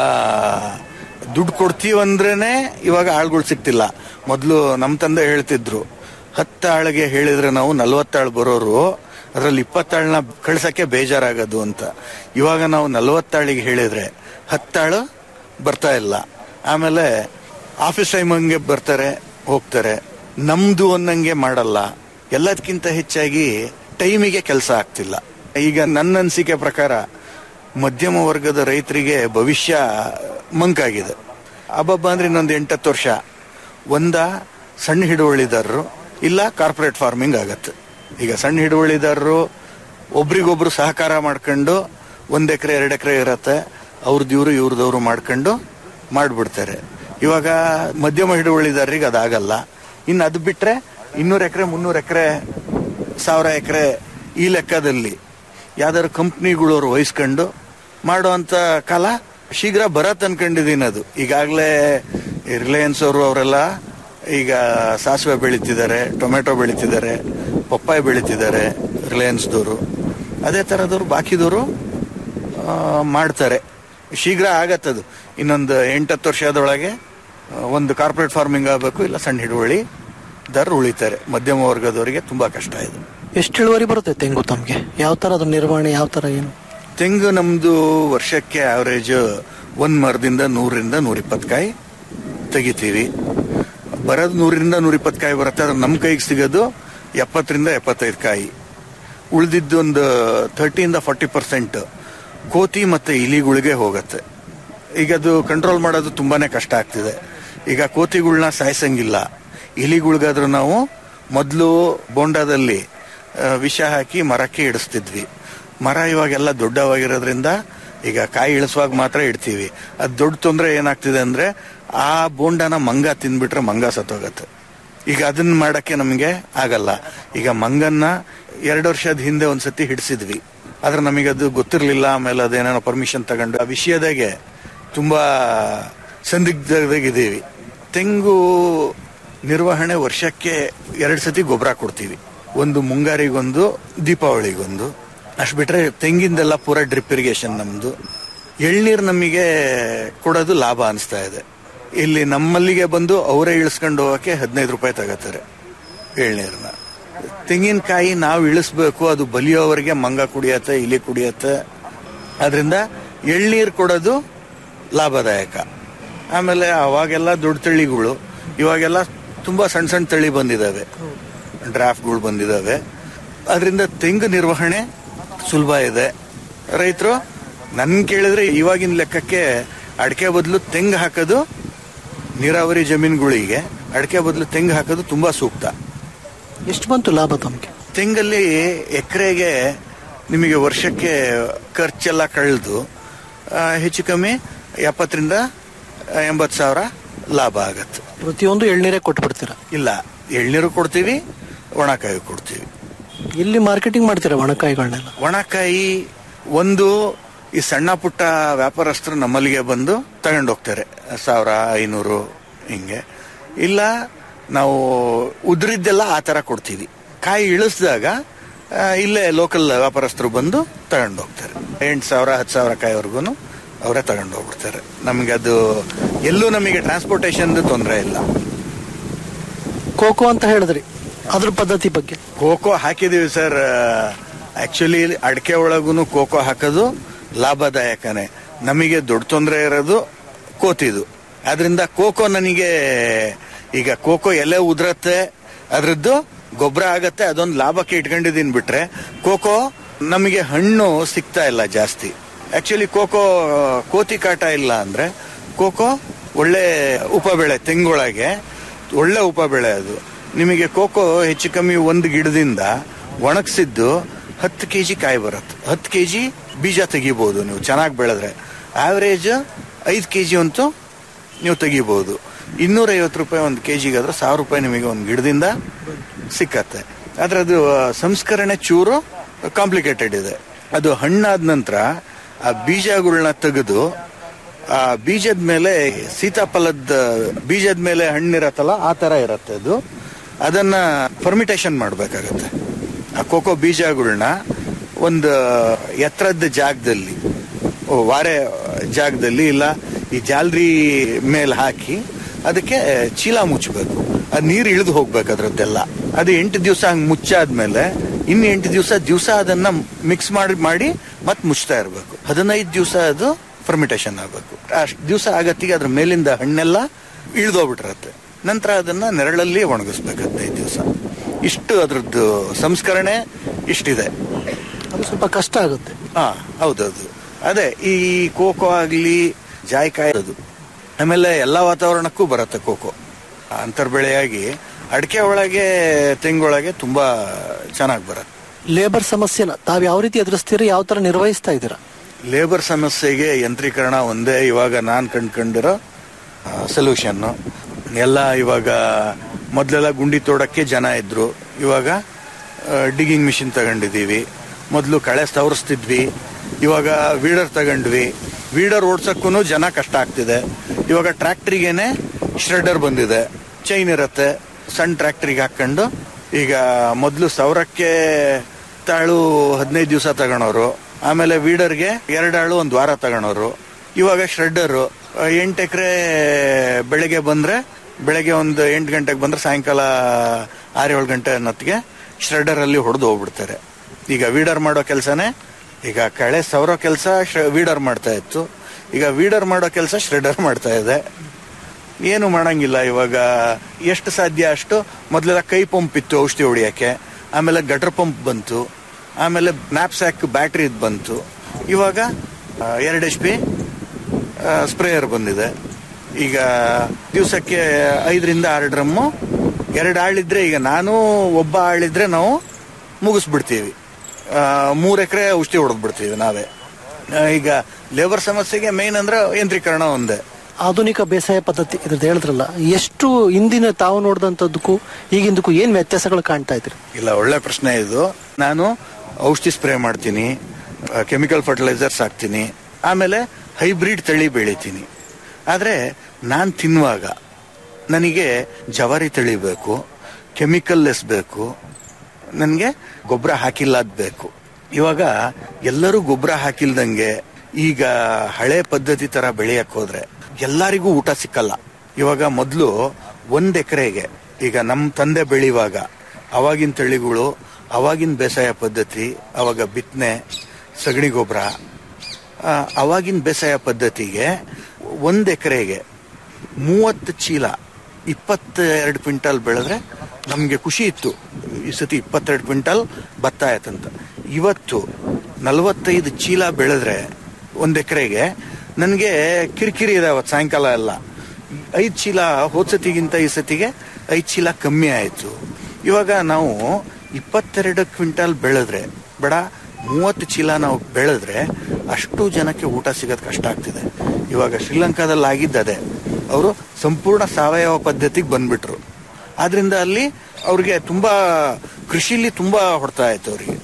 ದುಡ್ಡು ಕೊಡ್ತೀವಂದ್ರೇನೆ ಇವಾಗ ಆಳ್ಗಳು ಸಿಗ್ತಿಲ್ಲ ಮೊದ್ಲು ನಮ್ ತಂದೆ ಹೇಳ್ತಿದ್ರು ಹತ್ತಾಳಿಗೆ ಹೇಳಿದ್ರೆ ನಾವು ನಲ್ವತ್ತಾಳು ಬರೋರು ಅದ್ರಲ್ಲಿ ಇಪ್ಪತ್ತಾಳನ್ನ ಕಳ್ಸಕ್ಕೆ ಬೇಜಾರಾಗೋದು ಅಂತ ಇವಾಗ ನಾವು ನಲ್ವತ್ತಾಳಿಗೆ ಹೇಳಿದ್ರೆ ಹತ್ತಾಳು ಬರ್ತಾ ಇಲ್ಲ ಆಮೇಲೆ ಆಫೀಸ್ ಟೈಮ್ ಹಂಗೆ ಬರ್ತಾರೆ ಹೋಗ್ತಾರೆ ನಮ್ದು ಅನ್ನಂಗೆ ಮಾಡಲ್ಲ ಎಲ್ಲದಕ್ಕಿಂತ ಹೆಚ್ಚಾಗಿ ಟೈಮಿಗೆ ಕೆಲಸ ಆಗ್ತಿಲ್ಲ ಈಗ ನನ್ನ ಅನಿಸಿಕೆ ಪ್ರಕಾರ ಮಧ್ಯಮ ವರ್ಗದ ರೈತರಿಗೆ ಭವಿಷ್ಯ ಮಂಕಾಗಿದೆ ಅಬ್ಬಬ್ಬ ಅಂದ್ರೆ ಇನ್ನೊಂದು ಎಂಟತ್ತು ವರ್ಷ ಒಂದ ಸಣ್ಣ ಹಿಡುವಳಿದಾರರು ಇಲ್ಲ ಕಾರ್ಪೊರೇಟ್ ಫಾರ್ಮಿಂಗ್ ಆಗತ್ತೆ ಈಗ ಸಣ್ಣ ಹಿಡುವಳಿದಾರರು ಒಬ್ರಿಗೊಬ್ರು ಸಹಕಾರ ಮಾಡ್ಕೊಂಡು ಒಂದ್ ಎಕರೆ ಎರಡು ಎಕರೆ ಇರತ್ತೆ ಅವ್ರದ್ದು ಇವ್ರು ಇವ್ರದವ್ರು ಮಾಡ್ಕೊಂಡು ಮಾಡ್ಬಿಡ್ತಾರೆ ಇವಾಗ ಮಧ್ಯಮ ಹಿಡುವಳಿದಾರರಿಗೆ ಅದಾಗಲ್ಲ ಇನ್ನು ಅದು ಬಿಟ್ರೆ ಇನ್ನೂರು ಎಕರೆ ಮುನ್ನೂರು ಎಕರೆ ಸಾವಿರ ಎಕರೆ ಈ ಲೆಕ್ಕದಲ್ಲಿ ಯಾವ್ದಾದ್ರು ಕಂಪ್ನಿಗಳವ್ರು ವಹಿಸ್ಕೊಂಡು ಮಾಡುವಂತ ಕಾಲ ಶೀಘ್ರ ಬರತ್ ಅನ್ಕೊಂಡಿದೀನಿ ಅದು ಈಗಾಗಲೇ ರಿಲಯನ್ಸ್ ಅವರು ಅವರೆಲ್ಲ ಈಗ ಸಾಸಿವೆ ಬೆಳೀತಿದ್ದಾರೆ ಟೊಮೆಟೊ ಬೆಳೀತಿದ್ದಾರೆ ಪಪ್ಪಾಯಿ ಬೆಳೀತಿದ್ದಾರೆ ರಿಲಯನ್ಸ್ದವರು ಅದೇ ಥರದವ್ರು ಬಾಕಿದವರು ಆ, ಮಾಡ್ತಾರೆ ಶೀಘ್ರ ಆಗತ್ತದು ಇನ್ನೊಂದು ಎಂಟತ್ತು ವರ್ಷದೊಳಗೆ ಆ, ಒಂದು ಕಾರ್ಪೊರೇಟ್ ಫಾರ್ಮಿಂಗ್ ಆಗಬೇಕು ಇಲ್ಲ ಸಣ್ಣ ಹಿಡುವಳಿ ದರ ಉಳಿತಾರೆ ಮಧ್ಯಮ ವರ್ಗದವರಿಗೆ ತುಂಬಾ ಕಷ್ಟ ಇದೆ ಎಷ್ಟು ಇಳುವರಿ ಬರುತ್ತೆ ತೆಂಗು ತಮ್ಗೆ ಯಾವ ತರ ಅದು ನಿರ್ವಹಣೆ ಯಾವ ತರ ಏನು ತೆಂಗು ನಮ್ದು ವರ್ಷಕ್ಕೆ ಆವರೇಜ್ ಒಂದ್ ಮರದಿಂದ ನೂರರಿಂದ ನೂರಿಪ್ಪತ್ತು ಕಾಯಿ ತೆಗಿತೀವಿ ಬರೋದು ನೂರರಿಂದ ನೂರಿಪ್ಪತ್ತು ಕಾಯಿ ಬರುತ್ತೆ ಆದ್ರೆ ನಮ್ಮ ಕೈಗೆ ಸಿಗೋದು ಎಪ್ಪತ್ತರಿಂದ ಎಪ್ಪತ್ತೈದು ಕಾಯಿ ಉಳಿದಿದ್ದು ಒಂದು ಥರ್ಟಿಯಿಂದ ಫಾರ್ಟಿ ಪರ್ಸೆಂಟ್ ಕೋತಿ ಮತ್ತೆ ಇಲಿಗಳಿಗೆ ಹೋಗತ್ತೆ ಈಗ ಅದು ಕಂಟ್ರೋಲ್ ಮಾಡೋದು ತುಂಬಾನೇ ಕಷ್ಟ ಆಗ್ತಿದೆ ಈಗ ಕೋತಿಗಳ್ನ ಸಾಯಿಸಂಗಿಲ್ಲ ಇಲಿಗಳ್ಗಾದ್ರೂ ನಾವು ಮೊದಲು ಬೋಂಡಾದಲ್ಲಿ ಆ, ವಿಷ ಹಾಕಿ ಮರಕ್ಕೆ ಇಡಿಸ್ತಿದ್ವಿ ಮರ ಇವಾಗೆಲ್ಲ ದೊಡ್ಡವಾಗಿರೋದ್ರಿಂದ ಈಗ ಕಾಯಿ ಇಳಿಸುವಾಗ ಮಾತ್ರ ಇಡ್ತೀವಿ ಅದು ದೊಡ್ಡ ತೊಂದರೆ ಏನಾಗ್ತಿದೆ ಅಂದ್ರೆ ಆ ಬೋಂಡನ ಮಂಗ ತಿಂದ್ಬಿಟ್ರೆ ಮಂಗ ಸತ್ತೋಗತ್ತೆ ಈಗ ಅದನ್ನ ಮಾಡಕ್ಕೆ ನಮಗೆ ಆಗಲ್ಲ ಈಗ ಮಂಗನ್ನ ಎರಡು ವರ್ಷದ ಹಿಂದೆ ಒಂದ್ಸತಿ ಹಿಡಿಸಿದ್ವಿ ಆದ್ರೆ ನಮಗೆ ಅದು ಗೊತ್ತಿರ್ಲಿಲ್ಲ ಆಮೇಲೆ ಅದೇನೇನೋ ಪರ್ಮಿಷನ್ ತಗೊಂಡು ಆ ವಿಷಯದಾಗೆ ತುಂಬಾ ಸಂದಿಗ್ಧದಾಗಿದ್ದೀವಿ ತೆಂಗು ನಿರ್ವಹಣೆ ವರ್ಷಕ್ಕೆ ಎರಡು ಸತಿ ಗೊಬ್ಬರ ಕೊಡ್ತೀವಿ ಒಂದು ಮುಂಗಾರಿಗೊಂದು ದೀಪಾವಳಿಗೊಂದು ಅಷ್ಟು ಬಿಟ್ರೆ ತೆಂಗಿಂದೆಲ್ಲ ಪೂರ ಡ್ರಿಪ್ ಇರಿಗೇಷನ್ ನಮ್ದು ಎಳ್ನೀರು ನಮಗೆ ಕೊಡೋದು ಲಾಭ ಅನಿಸ್ತಾ ಇದೆ ಇಲ್ಲಿ ನಮ್ಮಲ್ಲಿಗೆ ಬಂದು ಅವರೇ ಇಳಿಸ್ಕೊಂಡು ಹೋಗಕ್ಕೆ ಹದಿನೈದು ರೂಪಾಯಿ ತಗೋತಾರೆ ಎಳ್ನೀರನ್ನ ತೆಂಗಿನಕಾಯಿ ನಾವು ಇಳಿಸ್ಬೇಕು ಅದು ಬಲಿಯೋವರೆಗೆ ಮಂಗ ಕುಡಿಯತ್ತೆ ಇಲಿ ಕುಡಿಯತ್ತೆ ಅದರಿಂದ ಎಳ್ನೀರು ಕೊಡೋದು ಲಾಭದಾಯಕ ಆಮೇಲೆ ಅವಾಗೆಲ್ಲ ದೊಡ್ಡ ತಳಿಗಳು ಇವಾಗೆಲ್ಲ ತುಂಬಾ ಸಣ್ಣ ಸಣ್ಣ ತಳಿ ಬಂದಿದ್ದಾವೆ ಡ್ರಾಫ್ಟ್ಗಳು ಬಂದಿದ್ದಾವೆ ಅದರಿಂದ ತೆಂಗು ನಿರ್ವಹಣೆ ಸುಲಭ ಇದೆ ರೈತರು ನನ್ ಕೇಳಿದ್ರೆ ಇವಾಗಿನ ಲೆಕ್ಕಕ್ಕೆ ಅಡಿಕೆ ಬದಲು ತೆಂಗು ಹಾಕೋದು ನೀರಾವರಿ ಜಮೀನುಗಳಿಗೆ ಅಡಿಕೆ ಬದಲು ತೆಂಗು ಹಾಕೋದು ತುಂಬಾ ಸೂಕ್ತ ಎಷ್ಟು ಬಂತು ಲಾಭ ತಮ್ಗೆ ತೆಂಗಲ್ಲಿ ಎಕರೆಗೆ ನಿಮಗೆ ವರ್ಷಕ್ಕೆ ಖರ್ಚೆಲ್ಲ ಕಳೆದು ಹೆಚ್ಚು ಕಮ್ಮಿ ಎಪ್ಪತ್ತರಿಂದ ಎಂಬತ್ತು ಸಾವಿರ ಲಾಭ ಆಗತ್ತೆ ಪ್ರತಿಯೊಂದು ಎಳ್ನೀರೇ ಕೊಟ್ಬಿಡ್ತೀರಾ ಇಲ್ಲ ಎಳ್ನೀರು ಕೊಡ್ತೀವಿ ಒಣಕಾಯಿ ಕೊಡ್ತೀವಿ ಎಲ್ಲಿ ಮಾರ್ಕೆಟಿಂಗ್ ಮಾಡ್ತೀರಾ ಒಣಕಾಯಿಗಳನ್ನೆಲ್ಲ ಒಣಕಾಯಿ ಒಂದು ಈ ಸಣ್ಣ ಪುಟ್ಟ ವ್ಯಾಪಾರಸ್ಥರು ನಮ್ಮಲ್ಲಿಗೆ ಬಂದು ತಗೊಂಡೋಗ್ತಾರೆ ಸಾವಿರ ಐನೂರು ಹಿಂಗೆ ಇಲ್ಲ ನಾವು ಉದ್ರಿದ್ದೆಲ್ಲ ಆ ಥರ ಕೊಡ್ತೀವಿ ಕಾಯಿ ಇಳಿಸಿದಾಗ ಆ, ಇಲ್ಲೇ ಲೋಕಲ್ ವ್ಯಾಪಾರಸ್ಥರು ಬಂದು ತಗೊಂಡೋಗ್ತಾರೆ ಎಂಟು ಸಾವಿರ ಹತ್ತು ಸಾವಿರ ಕಾಯಿವರೆಗೂ ಅವರೇ ತಗೊಂಡು ಹೋಗ್ಬಿಡ್ತಾರೆ ನಮಗೆ ಅದು ಎಲ್ಲೂ ನಮಗೆ ಟ್ರಾನ್ಸ್ಪೋರ್ಟೇಷನ್ ತೊಂದರೆ ಇಲ್ಲ ಕೋಕೋ ಅಂತ ಹೇಳಿದ್ರಿ ಅದ್ರ ಪದ್ಧತಿ ಬಗ್ಗೆ ಕೋಕೋ ಹಾಕಿದೀವಿ ಸರ್ ಆಕ್ಚುಲಿ ಅಡಿಕೆ ಒಳಗೂ ಕೋಕೋ ಹಾಕೋದು ಲಾಭದಾಯಕನೇ ನಮಗೆ ದೊಡ್ಡ ತೊಂದರೆ ಇರೋದು ಕೋತಿದು ಅದರಿಂದ ಕೋಕೋ ನನಗೆ ಈಗ ಕೋಕೋ ಎಲೆ ಉದ್ರತ್ತೆ ಅದ್ರದ್ದು ಗೊಬ್ಬರ ಆಗತ್ತೆ ಅದೊಂದು ಲಾಭಕ್ಕೆ ಇಟ್ಕೊಂಡಿದ್ದೀನಿ ಬಿಟ್ರೆ ಕೋಕೋ ನಮಗೆ ಹಣ್ಣು ಸಿಗ್ತಾ ಇಲ್ಲ ಜಾಸ್ತಿ ಆಕ್ಚುಲಿ ಕೋಕೋ ಕೋತಿ ಕಾಟ ಇಲ್ಲ ಅಂದ್ರೆ ಕೋಕೋ ಒಳ್ಳೆ ಉಪಬೆಳೆ ತೆಂಗೊಳಗೆ ಒಳ್ಳೆ ಉಪಬೆಳೆ ಅದು ನಿಮಗೆ ಕೋಕೋ ಹೆಚ್ಚು ಕಮ್ಮಿ ಒಂದು ಗಿಡದಿಂದ ಒಣಗಿಸಿದ್ದು ಹತ್ತು ಕೆ ಜಿ ಕಾಯಿ ಬರುತ್ತೆ ಹತ್ತು ಕೆ ಜಿ ಬೀಜ ತೆಗಿಬಹುದು ನೀವು ಚೆನ್ನಾಗಿ ಬೆಳೆದ್ರೆ ಆವರೇಜ್ ಐದು ಕೆ ಜಿ ಅಂತೂ ನೀವು ತೆಗಿಬಹುದು ಇನ್ನೂರೈವತ್ತು ರೂಪಾಯಿ ಒಂದು ಕೆ ಜಿಗಾದ್ರೆ ಸಾವಿರ ರೂಪಾಯಿ ನಿಮಗೆ ಒಂದು ಗಿಡದಿಂದ ಸಿಕ್ಕತ್ತೆ ಆದ್ರೆ ಅದು ಆ, ಸಂಸ್ಕರಣೆ ಚೂರು ಕಾಂಪ್ಲಿಕೇಟೆಡ್ ಇದೆ ಅದು ಹಣ್ಣಾದ ನಂತರ ಆ ಬೀಜಗಳನ್ನ ತೆಗೆದು ಆ ಬೀಜದ ಮೇಲೆ ಸೀತಾಫಲದ ಬೀಜದ ಮೇಲೆ ಹಣ್ಣಿರತ್ತಲ್ಲ ಆ ತರ ಇರತ್ತೆ ಅದು ಅದನ್ನ ಫರ್ಮಿಟೇಷನ್ ಮಾಡ್ಬೇಕಾಗತ್ತೆ ಆ ಕೋಕೋ ಬೀಜಗಳನ್ನ ಒಂದು ಎತ್ತರದ ಜಾಗದಲ್ಲಿ ಓ, ವಾರೆ ಜಾಗದಲ್ಲಿ ಇಲ್ಲ ಈ ಜಾಲ್ರಿ ಮೇಲೆ ಹಾಕಿ ಅದಕ್ಕೆ ಚೀಲ ಮುಚ್ಚಬೇಕು ಅದು ನೀರು ಇಳಿದು ಹೋಗ್ಬೇಕು ಅದ್ರದ್ದೆಲ್ಲ ಅದು ಎಂಟು ದಿವಸ ಹಂಗೆ ಮುಚ್ಚಾದ್ಮೇಲೆ ಇನ್ನು ಎಂಟು ದಿವಸ ದಿವಸ ಅದನ್ನ ಮಿಕ್ಸ್ ಮಾಡಿ ಮಾಡಿ ಮತ್ತೆ ಮುಚ್ತಾ ಇರಬೇಕು ಹದಿನೈದು ದಿವಸ ಅದು ಫರ್ಮಿಟೇಷನ್ ಆಗಬೇಕು ಅಷ್ಟು ದಿವಸ ಆಗತ್ತಿಗೆ ಅದ್ರ ಮೇಲಿಂದ ಹಣ್ಣೆಲ್ಲ ಇಳಿದೋಗ್ಬಿಟ್ಟಿರತ್ತೆ ನಂತರ ಅದನ್ನ ನೆರಳಲ್ಲಿ ಒಣಗಿಸ್ಬೇಕು ಹದಿನೈದು ದಿವಸ ಇಷ್ಟು ಅದ್ರದ್ದು ಸಂಸ್ಕರಣೆ ಇಷ್ಟಿದೆ ಅದು ಸ್ವಲ್ಪ ಕಷ್ಟ ಆಗುತ್ತೆ ಹಾ ಹೌದೌದು ಅದೇ ಈ ಕೋಕೋ ಆಗ್ಲಿ ಜಾಯ್ಕಾಯಿ ಅದು ಆಮೇಲೆ ಎಲ್ಲಾ ವಾತಾವರಣಕ್ಕೂ ಬರುತ್ತೆ ಕೋಕೋ ಅಂತರ್ಬೆಳೆಯಾಗಿ ಅಡಿಕೆ ಒಳಗೆ ತೆಂಗೊಳಗೆ ತುಂಬಾ ಚೆನ್ನಾಗಿ ಬರುತ್ತೆ ಲೇಬರ್ ಸಮಸ್ಯೆನ ತಾವ್ ಯಾವ ರೀತಿ ಎದುರಿಸ್ತೀರಿ ಯಾವ ತರ ನಿರ್ವಹಿಸ್ತಾ ಇದ್ದೀರಾ ಲೇಬರ್ ಸಮಸ್ಯೆಗೆ ಯಂತ್ರೀಕರಣ ಒಂದೇ ಇವಾಗ ನಾನ್ ಕಂಡ್ಕೊಂಡಿರೋ ಸೊಲ್ಯೂಷನ್ ಎಲ್ಲ ಇವಾಗ ಮೊದಲೆಲ್ಲ ಗುಂಡಿ ತೋಡಕ್ಕೆ ಜನ ಇದ್ರು ಇವಾಗ ಡಿಗಿಂಗ್ ಮಿಷಿನ್ ತಗೊಂಡಿದ್ದೀವಿ ಮೊದಲು ಕಳೆ ಸವರಿಸ್ತಿದ್ವಿ ಇವಾಗ ವೀಡರ್ ತಗೊಂಡ್ವಿ ವೀಡರ್ ಓಡ್ಸಕ್ಕೂ ಜನ ಕಷ್ಟ ಆಗ್ತಿದೆ ಇವಾಗ ಟ್ರ್ಯಾಕ್ಟ್ರಿಗೇನೆ ಶ್ರೆಡರ್ ಬಂದಿದೆ ಚೈನ್ ಇರತ್ತೆ ಸಣ್ಣ ಟ್ರ್ಯಾಕ್ಟ್ರಿಗೆ ಹಾಕೊಂಡು ಈಗ ಮೊದಲು ಸಾವಿರಕ್ಕೆ ತಾಳು ಹದಿನೈದು ದಿವಸ ತಗೊಳೋರು ಆಮೇಲೆ ವೀಡರ್ಗೆ ಎರಡಾಳು ಒಂದು ವಾರ ತಗೊಳೋರು ಇವಾಗ ಶ್ರೆಡ್ಡರು ಎಂಟು ಎಕರೆ ಬೆಳಗ್ಗೆ ಬಂದ್ರೆ ಬೆಳಗ್ಗೆ ಒಂದು ಎಂಟು ಗಂಟೆಗೆ ಬಂದ್ರೆ ಸಾಯಂಕಾಲ ಆರು ಏಳು ಗಂಟೆ ಅನ್ನೊತ್ತಿಗೆ ಶ್ರೆಡರ್ ಅಲ್ಲಿ ಹೊಡೆದು ಹೋಗ್ಬಿಡ್ತಾರೆ ಈಗ ವೀಡರ್ ಮಾಡೋ ಕೆಲಸನೇ ಈಗ ಕಳೆ ಸವರೋ ಕೆಲಸ ವೀಡರ್ ಮಾಡ್ತಾ ಇತ್ತು ಈಗ ವೀಡರ್ ಮಾಡೋ ಕೆಲಸ ಶ್ರೆಡರ್ ಮಾಡ್ತಾ ಇದೆ ಏನು ಮಾಡಂಗಿಲ್ಲ ಇವಾಗ ಎಷ್ಟು ಸಾಧ್ಯ ಅಷ್ಟು ಮೊದಲೆಲ್ಲ ಕೈ ಪಂಪ್ ಇತ್ತು ಔಷಧಿ ಹೊಡಿಯಕ್ಕೆ ಆಮೇಲೆ ಗಟರ್ ಪಂಪ್ ಬಂತು ಆಮೇಲೆ ನ್ಯಾಪ್ಸ್ಯಾಕ್ ಬ್ಯಾಟ್ರಿ ಬಂತು ಇವಾಗ ಎರಡು ಎಚ್ ಪಿ ಸ್ಪ್ರೇಯರ್ ಬಂದಿದೆ ಈಗ ದಿವಸಕ್ಕೆ ಐದರಿಂದ ಆರು ಡ್ರಮ್ಮು ಎರಡು ಆಳಿದ್ರೆ ಈಗ ನಾನು ಒಬ್ಬ ಆಳಿದ್ರೆ ನಾವು ಮುಗಿಸ್ಬಿಡ್ತೀವಿ ಮೂರು ಎಕರೆ ಔಷಧಿ ಹೊಡೆದ್ಬಿಡ್ತೀವಿ ನಾವೇ ಆ, ಈಗ ಲೇಬರ್ ಸಮಸ್ಯೆಗೆ ಮೇನ್ ಅಂದ್ರೆ ಯಂತ್ರೀಕರಣ ಒಂದೇ ಆಧುನಿಕ ಬೇಸಾಯ ಪದ್ಧತಿ ಇದ್ರದ್ದು ಹೇಳಿದ್ರಲ್ಲ ಎಷ್ಟು ಹಿಂದಿನ ತಾವು ನೋಡಿದಂಥದ್ದಕ್ಕೂ ಈಗಿಂದಕ್ಕೂ ಏನ್ ವ್ಯತ್ಯಾಸಗಳು ಕಾಣ್ತಾ ಇದ್ರಿ ಇಲ್ಲ ಒಳ್ಳೆ ಪ್ರಶ್ನೆ ಇದು ನಾನು ಔಷಧಿ ಸ್ಪ್ರೇ ಮಾಡ್ತೀನಿ ಕೆಮಿಕಲ್ ಫರ್ಟಿಲೈಸರ್ಸ್ ಹಾಕ್ತೀನಿ ಆಮೇಲೆ ಹೈಬ್ರಿಡ್ ತಳಿ ಬೆಳಿತೀನಿ ಆದರೆ ನಾನು ತಿನ್ನುವಾಗ ನನಗೆ ಜವಾರಿ ತಳಿ ಬೇಕು ಕೆಮಿಕಲ್ ಲೆಸ್ ಬೇಕು ನನಗೆ ಗೊಬ್ಬರ ಹಾಕಿಲ್ಲದ್ ಬೇಕು ಇವಾಗ ಎಲ್ಲರೂ ಗೊಬ್ಬರ ಹಾಕಿಲ್ದಂಗೆ ಈಗ ಹಳೆ ಪದ್ಧತಿ ತರ ಬೆಳೆಯಕ್ ಹೋದ್ರೆ ಎಲ್ಲರಿಗೂ ಊಟ ಸಿಕ್ಕಲ್ಲ ಇವಾಗ ಮೊದಲು ಒಂದ್ ಎಕರೆಗೆ ಈಗ ನಮ್ಮ ತಂದೆ ಬೆಳೆಯುವಾಗ ಅವಾಗಿನ ತಳಿಗಳು ಅವಾಗಿನ ಬೇಸಾಯ ಪದ್ಧತಿ ಅವಾಗ ಬಿತ್ತನೆ ಸಗಣಿ ಗೊಬ್ಬರ ಅವಾಗಿನ ಬೇಸಾಯ ಪದ್ಧತಿಗೆ ಒಂದ್ ಎಕರೆಗೆ ಮೂವತ್ತು ಚೀಲ ಇಪ್ಪತ್ತೆರಡು ಕ್ವಿಂಟಲ್ ಬೆಳೆದ್ರೆ ನಮಗೆ ಖುಷಿ ಇತ್ತು ಈ ಸತಿ ಇಪ್ಪತ್ತೆರಡು ಕ್ವಿಂಟಲ್ ಭತ್ತ ಆಯ್ತಂತ ಇವತ್ತು ನಲವತ್ತೈದು ಚೀಲ ಬೆಳೆದ್ರೆ ಒಂದ್ ಎಕರೆಗೆ ನನಗೆ ಕಿರಿಕಿರಿ ಇದೆ ಅವತ್ತು ಸಾಯಂಕಾಲ ಎಲ್ಲ ಐದು ಚೀಲ ಹೋದ ಸತಿಗಿಂತ ಈ ಸತಿಗೆ ಐದು ಚೀಲ ಕಮ್ಮಿ ಆಯಿತು ಇವಾಗ ನಾವು ಇಪ್ಪತ್ತೆರಡು ಕ್ವಿಂಟಲ್ ಬೆಳೆದ್ರೆ ಬೇಡ ಮೂವತ್ತು ಚೀಲ ನಾವು ಬೆಳೆದ್ರೆ ಅಷ್ಟು ಜನಕ್ಕೆ ಊಟ ಸಿಗೋದು ಕಷ್ಟ ಆಗ್ತಿದೆ ಇವಾಗ ಶ್ರೀಲಂಕಾದಲ್ಲಿ ಆಗಿದ್ದದೆ ಅವರು ಸಂಪೂರ್ಣ ಸಾವಯವ ಪದ್ಧತಿಗೆ ಬಂದ್ಬಿಟ್ರು ಆದ್ರಿಂದ ಅಲ್ಲಿ ಅವ್ರಿಗೆ ತುಂಬಾ ಕೃಷಿಲಿ ತುಂಬಾ ಹೊಡ್ತಾ ಆಯ್ತು ಅವ್ರಿಗೆ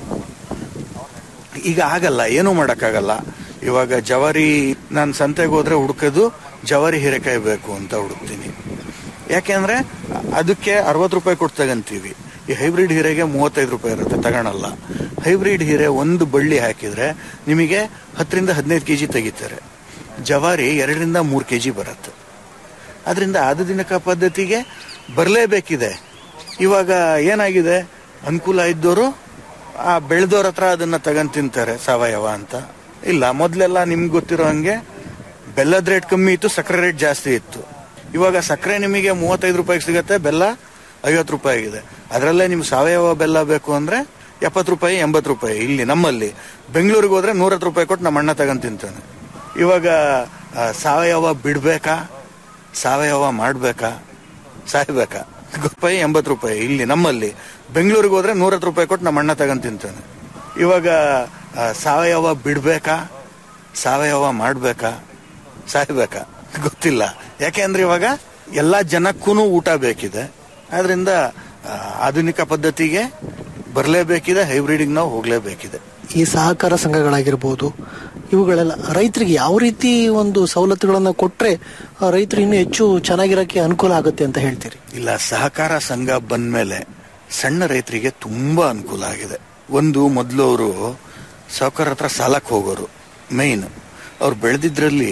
ಈಗ ಆಗಲ್ಲ ಏನೂ ಮಾಡೋಕ್ಕಾಗಲ್ಲ ಇವಾಗ ಜವಾರಿ ನಾನು ಸಂತೆಗೆ ಹೋದ್ರೆ ಹುಡುಕೋದು ಜವಾರಿ ಹೀರೆಕಾಯಿ ಬೇಕು ಅಂತ ಹುಡುಕ್ತೀನಿ ಯಾಕೆಂದ್ರೆ ಅದಕ್ಕೆ ಅರವತ್ತು ರೂಪಾಯಿ ಕೊಟ್ಟು ತಗಂತೀವಿ ಈ ಹೈಬ್ರಿಡ್ ಹೀರೆಗೆ ಮೂವತ್ತೈದು ರೂಪಾಯಿ ಇರುತ್ತೆ ತಗೊಳಲ್ಲ ಹೈಬ್ರಿಡ್ ಹೀರೆ ಒಂದು ಬಳ್ಳಿ ಹಾಕಿದ್ರೆ ನಿಮಗೆ ಹತ್ತರಿಂದ ಹದಿನೈದು ಕೆಜಿ ತೆಗಿತಾರೆ ಜವಾರಿ ಎರಡರಿಂದ ಮೂರು ಕೆಜಿ ಬರುತ್ತೆ ಅದರಿಂದ ಆಧುನಿಕ ಪದ್ಧತಿಗೆ ಬರಲೇಬೇಕಿದೆ ಇವಾಗ ಏನಾಗಿದೆ ಅನುಕೂಲ ಇದ್ದವರು ಆ ಬೆಳೆದವ್ರ ಹತ್ರ ಅದನ್ನ ತಗೊಂಡ್ ತಿಂತಾರೆ ಸಾವಯವ ಅಂತ ಇಲ್ಲ ಮೊದಲೆಲ್ಲ ನಿಮ್ಗೆ ಗೊತ್ತಿರೋ ಹಂಗೆ ಬೆಲ್ಲದ ರೇಟ್ ಕಮ್ಮಿ ಇತ್ತು ಸಕ್ಕರೆ ರೇಟ್ ಜಾಸ್ತಿ ಇತ್ತು ಇವಾಗ ಸಕ್ಕರೆ ನಿಮಗೆ ಮೂವತ್ತೈದು ರೂಪಾಯಿಗೆ ಸಿಗತ್ತೆ ಬೆಲ್ಲ ಐವತ್ತು ರೂಪಾಯಿ ಆಗಿದೆ ಅದರಲ್ಲೇ ನಿಮ್ಗೆ ಸಾವಯವ ಬೆಲ್ಲ ಬೇಕು ಅಂದ್ರೆ ಎಪ್ಪತ್ತು ರೂಪಾಯಿ ಎಂಬತ್ತು ರೂಪಾಯಿ ಇಲ್ಲಿ ನಮ್ಮಲ್ಲಿ ಬೆಂಗಳೂರಿಗೆ ಹೋದ್ರೆ ನೂರತ್ತು ರೂಪಾಯಿ ಕೊಟ್ಟು ನಮ್ಮ ಅಣ್ಣ ತಗೊಂಡ್ ತಿಂತಾನೆ ಇವಾಗ ಆ, ಸಾವಯವ ಬಿಡ್ಬೇಕಾ ಸಾವಯವ ಮಾಡ್ಬೇಕಾ ಸಾಯ್ಬೇಕಾ ರೂಪಾಯಿ ಎಂಬತ್ತು ರೂಪಾಯಿ ಇಲ್ಲಿ ನಮ್ಮಲ್ಲಿ ಬೆಂಗಳೂರಿಗೆ ಹೋದ್ರೆ ನೂರತ್ತು ರೂಪಾಯಿ ಕೊಟ್ಟು ನಮ್ಮ ಅಣ್ಣ ತಗೊಂಡ್ ತಿಂತಾನೆ ಇವಾಗ ಆ, ಸಾವಯವ ಬಿಡ್ಬೇಕಾ ಸಾವಯವ ಮಾಡ್ಬೇಕಾ ಸಾಯ್ಬೇಕಾ ಗೊತ್ತಿಲ್ಲ ಯಾಕೆಂದ್ರೆ ಇವಾಗ ಎಲ್ಲಾ ಜನಕ್ಕೂ ಊಟ ಬೇಕಿದೆ ಆದ್ರಿಂದ ಆ, ಆಧುನಿಕ ಪದ್ಧತಿಗೆ ಬರಲೇಬೇಕಿದೆ ಹೈಬ್ರಿಡಿಗೆ ನಾವು ಹೋಗ್ಲೇಬೇಕಿದೆ ಈ ಸಹಕಾರ ಸಂಘಗಳಾಗಿರ್ಬೋದು ಇವುಗಳೆಲ್ಲ ರೈತರಿಗೆ ಯಾವ ರೀತಿ ಒಂದು ಸವಲತ್ತುಗಳನ್ನ ಕೊಟ್ರೆ ಆ, ರೈತರು ಇನ್ನೂ ಹೆಚ್ಚು ಚೆನ್ನಾಗಿರಕ್ಕೆ ಅನುಕೂಲ ಆಗುತ್ತೆ ಅಂತ ಹೇಳ್ತೀರಿ ಇಲ್ಲ ಸಹಕಾರ ಸಂಘ ಬಂದ್ಮೇಲೆ ಸಣ್ಣ ರೈತರಿಗೆ ತುಂಬಾ ಅನುಕೂಲ ಆಗಿದೆ ಒಂದು ಮೊದಲು ಅವರು ಸಾಹುಕಾರ ಹತ್ರ ಸಾಲಕ್ಕೆ ಹೋಗೋರು ಮೇಯ್ನ್ ಅವ್ರು ಬೆಳೆದಿದ್ರಲ್ಲಿ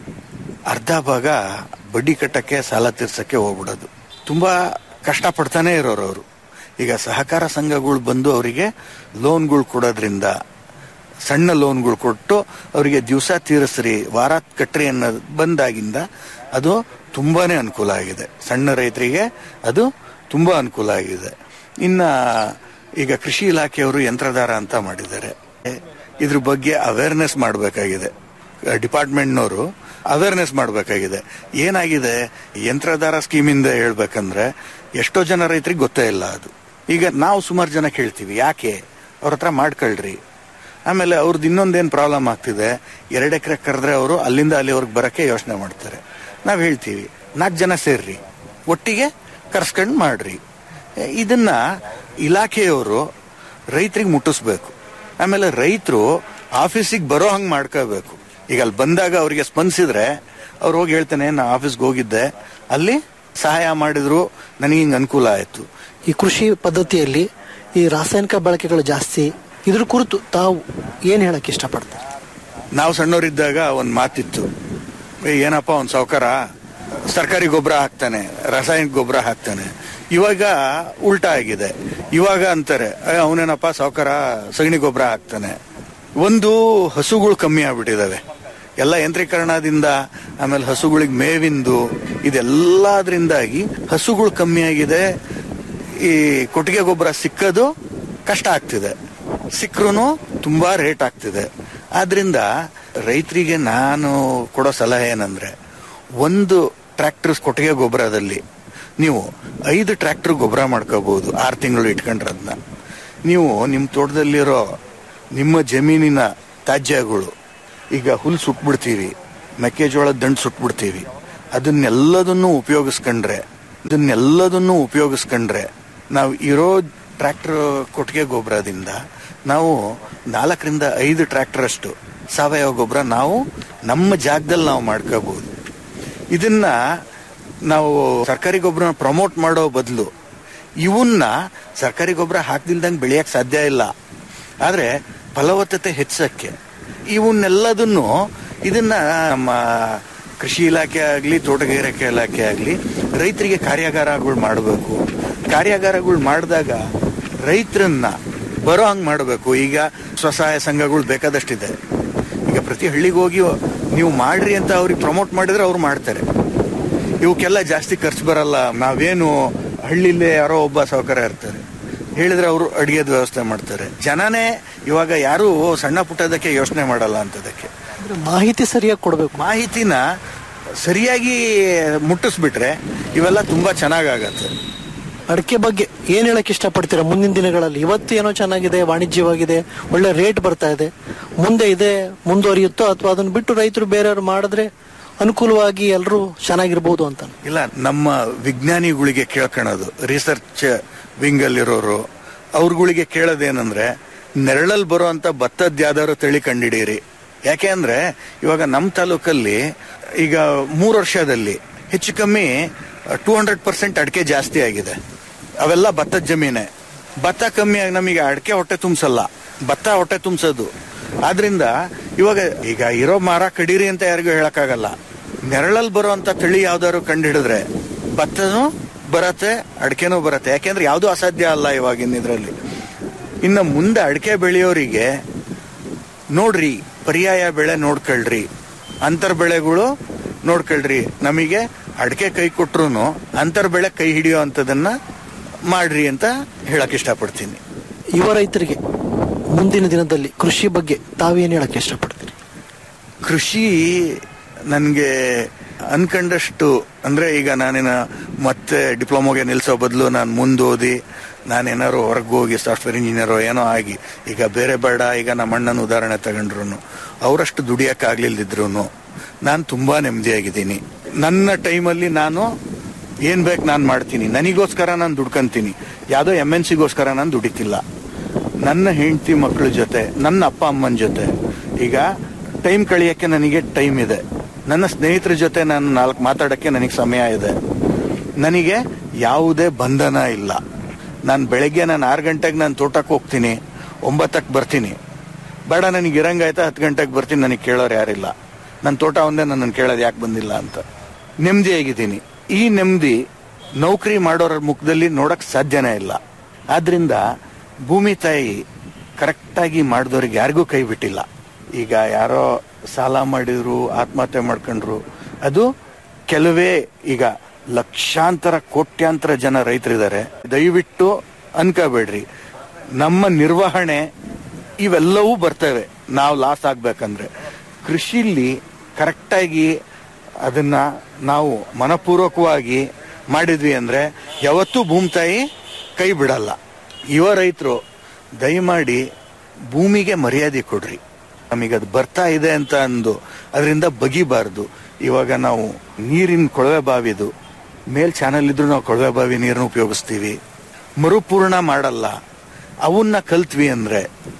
ಅರ್ಧ ಭಾಗ ಬಡ್ಡಿ ಕಟ್ಟಕ್ಕೆ ಸಾಲ ತೀರ್ಸಕ್ಕೆ ಹೋಗ್ಬಿಡೋದು ತುಂಬಾ ಕಷ್ಟ ಪಡ್ತಾನೆ ಇರೋರು ಅವರು ಈಗ ಸಹಕಾರ ಸಂಘಗಳು ಬಂದು ಅವರಿಗೆ ಲೋನ್ಗಳು ಕೊಡೋದ್ರಿಂದ ಸಣ್ಣ ಲೋನ್ಗಳು ಕೊಟ್ಟು ಅವರಿಗೆ ದಿವಸ ತೀರಿಸ್ರಿ ವಾರ ಕಟ್ರಿ ಅನ್ನೋದು ಬಂದಾಗಿಂದ ಅದು ತುಂಬಾನೇ ಅನುಕೂಲ ಆಗಿದೆ ಸಣ್ಣ ರೈತರಿಗೆ ಅದು ತುಂಬಾ ಅನುಕೂಲ ಆಗಿದೆ ಇನ್ನ ಈಗ ಕೃಷಿ ಇಲಾಖೆಯವರು ಯಂತ್ರಧಾರ ಅಂತ ಮಾಡಿದ್ದಾರೆ ಇದ್ರ ಬಗ್ಗೆ ಅವೇರ್ನೆಸ್ ಮಾಡಬೇಕಾಗಿದೆ ಡಿಪಾರ್ಟ್ಮೆಂಟ್ನವರು ಅವೇರ್ನೆಸ್ ಮಾಡಬೇಕಾಗಿದೆ ಏನಾಗಿದೆ ಯಂತ್ರಧಾರ ಸ್ಕೀಮಿಂದ ಹೇಳ್ಬೇಕಂದ್ರೆ ಎಷ್ಟೋ ಜನ ರೈತರಿಗೆ ಗೊತ್ತೇ ಇಲ್ಲ ಅದು ಈಗ ನಾವು ಸುಮಾರು ಜನ ಕೇಳ್ತೀವಿ ಯಾಕೆ ಅವ್ರ ಹತ್ರ ಮಾಡ್ಕೊಳ್ರಿ ಆಮೇಲೆ ಅವ್ರದ್ದು ಇನ್ನೊಂದೇನು ಪ್ರಾಬ್ಲಮ್ ಆಗ್ತಿದೆ ಎರಡು ಎಕರೆ ಕರೆದ್ರೆ ಅವರು ಅಲ್ಲಿಂದ ಅಲ್ಲಿವರೆಗೆ ಬರಕ್ಕೆ ಯೋಚನೆ ಮಾಡ್ತಾರೆ ನಾವು ಹೇಳ್ತೀವಿ ನಾಲ್ಕು ಜನ ಸೇರ್ರಿ ಒಟ್ಟಿಗೆ ಕರ್ಸ್ಕೊಂಡು ಮಾಡ್ರಿ ಇದನ್ನ ಇಲಾಖೆಯವರು ರೈತರಿಗೆ ಮುಟ್ಟಿಸ್ಬೇಕು ಆಮೇಲೆ ರೈತರು ಆಫೀಸಿಗೆ ಬರೋ ಹಂಗ್ ಮಾಡ್ಕೋಬೇಕು ಈಗ ಅಲ್ಲಿ ಬಂದಾಗ ಅವರಿಗೆ ಸ್ಪಂದಿಸಿದ್ರೆ ಅವ್ರು ಹೋಗಿ ಹೇಳ್ತಾನೆ ನಾ ಆಫೀಸ್ಗೆ ಹೋಗಿದ್ದೆ ಅಲ್ಲಿ ಸಹಾಯ ಮಾಡಿದ್ರು ನನಗೆ ಹಿಂಗ್ ಅನುಕೂಲ ಆಯ್ತು ಈ ಕೃಷಿ ಪದ್ಧತಿಯಲ್ಲಿ ಈ ರಾಸಾಯನಿಕ ಬಳಕೆಗಳು ಜಾಸ್ತಿ ಇದ್ರ ಕುರಿತು ತಾವು ಏನ್ ಹೇಳಕ್ ಇಷ್ಟಪಡ್ತಾರೆ ನಾವು ಸಣ್ಣವರಿದ್ದಾಗ ಒಂದ್ ಮಾತಿತ್ತು ಏ, ಏನಪ್ಪ ಒಂದ್ ಸಾವುಕಾರ ಸರ್ಕಾರಿ ಗೊಬ್ಬರ ಹಾಕ್ತಾನೆ ರಾಸಾಯನಿಕ ಗೊಬ್ಬರ ಹಾಕ್ತಾನೆ ಇವಾಗ ಉಲ್ಟಾ ಆಗಿದೆ ಇವಾಗ ಅಂತಾರೆ ಅವನೇನಪ್ಪ ಸಾವುಕಾರ ಸಗಣಿ ಗೊಬ್ಬರ ಹಾಕ್ತಾನೆ ಒಂದು ಹಸುಗಳು ಕಮ್ಮಿ ಆಗ್ಬಿಟ್ಟಿದಾವೆ ಎಲ್ಲ ಯಂತ್ರೀಕರಣದಿಂದ ಆಮೇಲೆ ಹಸುಗಳಿಗೆ ಮೇವಿಂದು ಇದೆಲ್ಲದ್ರಿಂದಾಗಿ ಹಸುಗಳು ಕಮ್ಮಿ ಆಗಿದೆ ಈ ಕೊಟ್ಟಿಗೆ ಗೊಬ್ಬರ ಸಿಕ್ಕದು ಕಷ್ಟ ಆಗ್ತಿದೆ ಸಿಕ್ಕರೂ ತುಂಬಾ ರೇಟ್ ಆಗ್ತಿದೆ ಆದ್ರಿಂದ ರೈತರಿಗೆ ನಾನು ಕೊಡೋ ಸಲಹೆ ಏನಂದ್ರೆ ಒಂದು ಟ್ರ್ಯಾಕ್ಟರ್ ಕೊಟ್ಟಿಗೆ ಗೊಬ್ಬರದಲ್ಲಿ ನೀವು ಐದು ಟ್ರ್ಯಾಕ್ಟರ್ ಗೊಬ್ಬರ ಮಾಡ್ಕೋಬಹುದು ಆರು ತಿಂಗಳು ಇಟ್ಕೊಂಡ್ರದ್ನ ನೀವು ನಿಮ್ಮ ತೋಟದಲ್ಲಿರೋ ನಿಮ್ಮ ಜಮೀನಿನ ತ್ಯಾಜ್ಯಗಳು ಈಗ ಹುಲ್ ಸುಟ್ಬಿಡ್ತೀವಿ ಮೆಕ್ಕೆಜೋಳದ ದಂಡು ಸುಟ್ಬಿಡ್ತೀವಿ ಅದನ್ನೆಲ್ಲದನ್ನು ಉಪಯೋಗಿಸ್ಕೊಂಡ್ರೆ ಇದನ್ನೆಲ್ಲದನ್ನು ಉಪಯೋಗಿಸ್ಕೊಂಡ್ರೆ ನಾವು ಇರೋ ಟ್ರ್ಯಾಕ್ಟರ್ ಕೊಟ್ಟಿಗೆ ಗೊಬ್ಬರದಿಂದ ನಾವು ನಾಲ್ಕರಿಂದ ಐದು ಟ್ರ್ಯಾಕ್ಟರ್ ಅಷ್ಟು ಸಾವಯವ ಗೊಬ್ಬರ ನಾವು ನಮ್ಮ ಜಾಗದಲ್ಲಿ ನಾವು ಮಾಡ್ಕೋಬಹುದು ಇದನ್ನ ನಾವು ಸರ್ಕಾರಿ ಗೊಬ್ಬರ ಪ್ರಮೋಟ್ ಮಾಡೋ ಬದಲು ಇವನ್ನ ಸರ್ಕಾರಿ ಗೊಬ್ಬರ ಹಾಕ್ದಿಲ್ದಂಗೆ ಬೆಳೆಯಕ್ ಸಾಧ್ಯ ಇಲ್ಲ ಆದ್ರೆ ಫಲವತ್ತತೆ ಹೆಚ್ಚಕ್ಕೆ ಇವನ್ನೆಲ್ಲದನ್ನು ಇದನ್ನ ನಮ್ಮ ಕೃಷಿ ಇಲಾಖೆ ಆಗ್ಲಿ ತೋಟಗಾರಿಕೆ ಇಲಾಖೆ ಆಗ್ಲಿ ರೈತರಿಗೆ ಕಾರ್ಯಾಗಾರಗಳು ಮಾಡಬೇಕು ಕಾರ್ಯಾಗಾರಗಳು ಮಾಡಿದಾಗ ರೈತರನ್ನ ಬರೋ ಹಂಗ್ ಮಾಡಬೇಕು ಈಗ ಸ್ವಸಹಾಯ ಸಂಘಗಳು ಬೇಕಾದಷ್ಟಿದೆ ಈಗ ಪ್ರತಿ ಹಳ್ಳಿಗೆ ಹೋಗಿ ನೀವು ಮಾಡ್ರಿ ಅಂತ ಅವ್ರಿಗೆ ಪ್ರಮೋಟ್ ಮಾಡಿದ್ರೆ ಅವ್ರು ಮಾಡ್ತಾರೆ ಇವಕ್ಕೆಲ್ಲ ಜಾಸ್ತಿ ಖರ್ಚು ಬರಲ್ಲ ನಾವೇನು ಹಳ್ಳಿಲೇ ಯಾರೋ ಒಬ್ಬ ಸಹಕಾರ ಇರ್ತಾರೆ ಹೇಳಿದ್ರೆ ಅವರು ಅಡಿಗೆದ ವ್ಯವಸ್ಥೆ ಮಾಡ್ತಾರೆ ಜನನೇ ಇವಾಗ ಯಾರು ಸಣ್ಣ ಪುಟ್ಟದಕ್ಕೆ ಯೋಚನೆ ಮಾಡಲ್ಲ ಅಂತದಕ್ಕೆ ಮಾಹಿತಿ ಸರಿಯಾಗಿ ಕೊಡ್ಬೇಕು ಮಾಹಿತಿನ ಸರಿಯಾಗಿ ಮುಟ್ಟಿಸ್ಬಿಟ್ರೆ ಇವೆಲ್ಲ ತುಂಬಾ ಚೆನ್ನಾಗಾಗತ್ತೆ ಅಡಿಕೆ ಬಗ್ಗೆ ಏನ್ ಹೇಳಕ್ ಇಷ್ಟಪಡ್ತೀರಾ ಮುಂದಿನ ದಿನಗಳಲ್ಲಿ ಇವತ್ತು ಏನೋ ಚೆನ್ನಾಗಿದೆ ವಾಣಿಜ್ಯವಾಗಿದೆ ಒಳ್ಳೆ ರೇಟ್ ಬರ್ತಾ ಇದೆ ಮುಂದೆ ಇದೆ ಮುಂದುವರಿಯುತ್ತೋ ಅಥವಾ ಅದನ್ನ ಬಿಟ್ಟು ರೈತರು ಬೇರೆಯವ್ರು ಮಾಡಿದ್ರೆ ಅನುಕೂಲವಾಗಿ ಎಲ್ಲರೂ ಚೆನ್ನಾಗಿರ್ಬೋದು ಅಂತ ಇಲ್ಲ ನಮ್ಮ ವಿಜ್ಞಾನಿಗಳಿಗೆ ಕೇಳ್ಕೊಳೋದು ರಿಸರ್ಚ್ ವಿಂಗ್ ಅಲ್ಲಿರೋರು ಅವ್ರಗಳಿಗೆ ಕೇಳೋದೇನಂದ್ರೆ ನೆರಳಲ್ ಬರೋ ಅಂತ ಭತ್ತದ ಯಾವ್ದಾದ್ರು ತಳಿ ಕಂಡಿಡೀರಿ ಯಾಕೆ ಅಂದ್ರೆ ಇವಾಗ ನಮ್ಮ ತಾಲೂಕಲ್ಲಿ ಈಗ ಮೂರು ವರ್ಷದಲ್ಲಿ ಹೆಚ್ಚು ಕಮ್ಮಿ ಟೂ ಹಂಡ್ರೆಡ್ ಪರ್ಸೆಂಟ್ ಅಡಿಕೆ ಜಾಸ್ತಿ ಆಗಿದೆ ಅವೆಲ್ಲ ಭತ್ತದ ಜಮೀನೆ ಭತ್ತ ಕಮ್ಮಿ ಆಗಿ ನಮಗೆ ಅಡಿಕೆ ಹೊಟ್ಟೆ ತುಂಬಿಸಲ್ಲ ಭತ್ತ ಹೊಟ್ಟೆ ತುಂಬಿಸೋದು ಆದ್ರಿಂದ ಇವಾಗ ಈಗ ಇರೋ ಮರ ಕಡೀರಿ ಅಂತ ಯಾರಿಗೂ ಹೇಳಕ್ಕಾಗಲ್ಲ ನೆರಳಲ್ಲಿ ಬರುವಂತ ತಳಿ ಯಾವ್ದಾದ್ರು ಕಂಡು ಹಿಡಿದ್ರೆ ಭತ್ತನೂ ಬರತ್ತೆ ಅಡಿಕೆನೂ ಬರತ್ತೆ ಯಾಕೆಂದ್ರೆ ಯಾವ್ದು ಅಸಾಧ್ಯ ಅಲ್ಲ ಇವಾಗಿನ ಇದ್ರಲ್ಲಿ ಇನ್ನು ಮುಂದೆ ಅಡಿಕೆ ಬೆಳೆಯೋರಿಗೆ ನೋಡ್ರಿ ಪರ್ಯಾಯ ಬೆಳೆ ನೋಡ್ಕೊಳ್ರಿ ಅಂತರ್ ಬೆಳೆಗಳು ನೋಡ್ಕೊಳ್ರಿ ನಮಗೆ ಅಡಿಕೆ ಕೈ ಕೊಟ್ರು ಅಂತರ್ ಬೆಳೆ ಕೈ ಹಿಡಿಯೋ ಅಂತದನ್ನ ಮಾಡ್ರಿ ಅಂತ ಹೇಳಕ್ ಇಷ್ಟಪಡ್ತೀನಿ ಯುವ ರೈತರಿಗೆ ಮುಂದಿನ ದಿನದಲ್ಲಿ ಕೃಷಿ ಬಗ್ಗೆ ತಾವೇನ್ ಹೇಳಕ್ ಇಷ್ಟಪಡ್ತೀರಿ ಕೃಷಿ ನನಗೆ ಅನ್ಕಂಡಷ್ಟು ಅಂದ್ರೆ ಈಗ ನಾನೇನ ಮತ್ತೆ ಡಿಪ್ಲೊಮೋಗೆ ನಿಲ್ಸೋ ಬದಲು ನಾನು ಮುಂದೋದಿ ನಾನೇನಾರು ಹೊರಗೆ ಹೋಗಿ ಸಾಫ್ಟ್ವೇರ್ ಇಂಜಿನಿಯರ್ ಏನೋ ಆಗಿ ಈಗ ಬೇರೆ ಬೇಡ ಈಗ ನಮ್ಮ ಅಣ್ಣನ ಉದಾಹರಣೆ ತಗೊಂಡ್ರು ಅವರಷ್ಟು ದುಡಿಯಕ್ಕಾಗ್ಲಿಲ್ದಿದ್ರು ನಾನು ತುಂಬಾ ನೆಮ್ಮದಿಯಾಗಿದ್ದೀನಿ ನನ್ನ ಟೈಮಲ್ಲಿ ನಾನು ಏನ್ ಬೇಕು ನಾನು ಮಾಡ್ತೀನಿ ನನಗೋಸ್ಕರ ನಾನು ದುಡ್ಕಂತೀನಿ ಯಾವುದೋ ಎಮ್ ಎನ್ ಸಿಗೋಸ್ಕರ ನಾನು ದುಡಿತಿಲ್ಲ ನನ್ನ ಹೆಂಡತಿ ಮಕ್ಕಳ ಜೊತೆ ನನ್ನ ಅಪ್ಪ ಅಮ್ಮನ ಜೊತೆ ಈಗ ಟೈಮ್ ಕಳಿಯಕ್ಕೆ ನನಗೆ ಟೈಮ್ ಇದೆ ನನ್ನ ಸ್ನೇಹಿತರ ಜೊತೆ ನಾನು ನಾಲ್ಕು ಮಾತಾಡಕ್ಕೆ ನನಗೆ ಸಮಯ ಇದೆ ನನಗೆ ಯಾವುದೇ ಬಂಧನ ಇಲ್ಲ ನಾನು ಬೆಳಗ್ಗೆ ನಾನು ಆರು ಗಂಟೆಗೆ ನಾನು ತೋಟಕ್ಕೆ ಹೋಗ್ತೀನಿ ಒಂಬತ್ತಕ್ಕೆ ಬರ್ತೀನಿ ಬೇಡ ನನಗೆ ಇರಂಗಾಯ್ತಾ ಹತ್ತು ಗಂಟೆಗೆ ಬರ್ತೀನಿ ನನಗೆ ಕೇಳೋರು ಯಾರಿಲ್ಲ ನನ್ನ ತೋಟ ಒಂದೇ ನನ್ನನ್ನು ಕೇಳೋದು ಯಾಕೆ ಬಂದಿಲ್ಲ ಅಂತ ನೆಮ್ಮದಿಯಾಗಿದ್ದೀನಿ ಈ ನೆಮ್ಮದಿ ನೌಕರಿ ಮಾಡೋರ ಮುಖದಲ್ಲಿ ನೋಡಕ್ ಸಾಧ್ಯನೇ ಇಲ್ಲ ಆದ್ರಿಂದ ಭೂಮಿ ತಾಯಿ ಕರೆಕ್ಟಾಗಿ ಮಾಡಿದವ್ರಿಗೆ ಯಾರಿಗೂ ಕೈ ಬಿಟ್ಟಿಲ್ಲ ಈಗ ಯಾರೋ ಸಾಲ ಮಾಡಿದ್ರು ಆತ್ಮಹತ್ಯೆ ಮಾಡ್ಕೊಂಡ್ರು ಅದು ಕೆಲವೇ ಈಗ ಲಕ್ಷಾಂತರ ಕೋಟ್ಯಾಂತರ ಜನ ರೈತರಿದ್ದಾರೆ ದಯವಿಟ್ಟು ಅನ್ಕೋಬೇಡ್ರಿ ನಮ್ಮ ನಿರ್ವಹಣೆ ಇವೆಲ್ಲವೂ ಬರ್ತವೆ ನಾವು ಲಾಸ್ ಆಗ್ಬೇಕಂದ್ರೆ ಕೃಷಿಲಿ ಕರೆಕ್ಟಾಗಿ ಅದನ್ನ ನಾವು ಮನಪೂರ್ವಕವಾಗಿ ಮಾಡಿದ್ವಿ ಅಂದ್ರೆ ಯಾವತ್ತೂ ಭೂಮಿತಾಯಿ ಕೈ ಬಿಡಲ್ಲ ಯುವ ರೈತರು ದಯಮಾಡಿ ಭೂಮಿಗೆ ಮರ್ಯಾದೆ ಕೊಡ್ರಿ ನಮಗೆ ಅದು ಬರ್ತಾ ಇದೆ ಅಂತ ಅಂದು ಅದರಿಂದ ಬಗಿಬಾರ್ದು ಇವಾಗ ನಾವು ನೀರಿನ ಕೊಳವೆ ಬಾವಿದು ಮೇಲ್ ಚಾನಲ್ ಇದ್ರು ನಾವು ಕೊಳವೆ ಬಾವಿ ನೀರನ್ನು ಉಪಯೋಗಿಸ್ತೀವಿ ಮರುಪೂರ್ಣ ಮಾಡಲ್ಲ ಅವನ್ನ ಕಲ್ತ್ವಿ ಅಂದ್ರೆ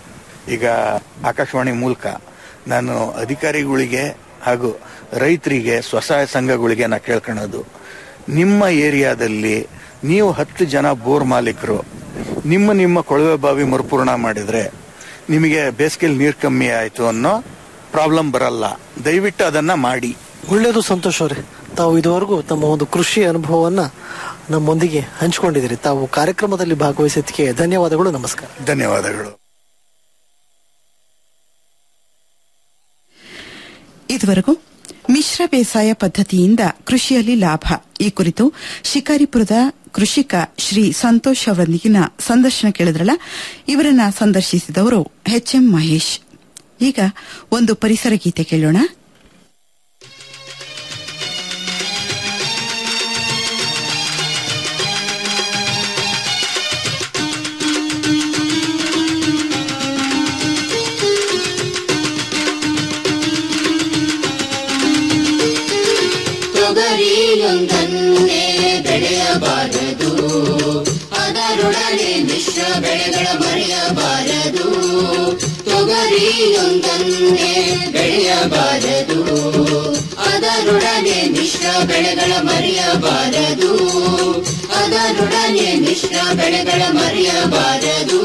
ಈಗ ಆಕಾಶವಾಣಿ ಮೂಲಕ ನಾನು ಅಧಿಕಾರಿಗಳಿಗೆ ಹಾಗೂ ರೈತರಿಗೆ ಸ್ವಸಹಾಯ ಸಂಘಗಳಿಗೆ ನಾ ಕೇಳ್ಕೊಳ್ಳೋದು ನಿಮ್ಮ ಏರಿಯಾದಲ್ಲಿ ನೀವು ಹತ್ತು ಜನ ಬೋರ್ ಮಾಲೀಕರು ನಿಮ್ಮ ನಿಮ್ಮ ಕೊಳವೆ ಬಾವಿ ಮರುಪೂರ್ಣ ಮಾಡಿದ್ರೆ ನಿಮಗೆ ಬೇಸಿಗೆಯಲ್ಲಿ ನೀರು ಕಮ್ಮಿ ಆಯ್ತು ಅನ್ನೋ ಪ್ರಾಬ್ಲಮ್ ಬರಲ್ಲ ದಯವಿಟ್ಟು ಅದನ್ನ ಮಾಡಿ ಒಳ್ಳೆಯದು ಸಂತೋಷ್ ಅವರೇ ತಾವು ಇದುವರೆಗೂ ತಮ್ಮ ಒಂದು ಕೃಷಿ ಅನುಭವವನ್ನ ನಮ್ಮೊಂದಿಗೆ ಹಂಚಿಕೊಂಡಿದ್ದೀರಿ ತಾವು ಕಾರ್ಯಕ್ರಮದಲ್ಲಿ ಭಾಗವಹಿಸಿದ್ದಕ್ಕೆ ಧನ್ಯವಾದಗಳು ನಮಸ್ಕಾರ ಧನ್ಯವಾದಗಳು ಇದುವರೆಗೂ ಮಿಶ್ರ ಬೇಸಾಯ ಪದ್ಧತಿಯಿಂದ ಕೃಷಿಯಲ್ಲಿ ಲಾಭ ಈ ಕುರಿತು ಶಿಕಾರಿಪುರದ ಕೃಷಿಕ ಶ್ರೀ ಸಂತೋಷ್ ಅವರೊಂದಿಗಿನ ಸಂದರ್ಶನ ಕೇಳಿದ್ರಲ್ಲ ಇವರನ್ನ ಸಂದರ್ಶಿಸಿದವರು ಎಚ್ಎಂ ಮಹೇಶ್ ಈಗ ಒಂದು ಪರಿಸರ ಗೀತೆ ಕೇಳೋಣ ತೊಗರಿಯೊಂದನ್ನೇ ಬೆಳೆಯಬಾರದು ಅದರೊಡನೆ ಮಿಶ್ರ ಬೆಳೆಗಳ ಮರೆಯಬಾರದು ತೊಗರಿಯೊಂದನ್ನೇ ಬೆಳೆಯಬಾರದು ಅದರೊಡನೆ ಮಿಶ್ರ ಬೆಳೆಗಳ ಮರೆಯಬಾರದು ಅದರೊಡನೆ ಮಿಶ್ರ ಬೆಳೆಗಳ ಮರೆಯಬಾರದು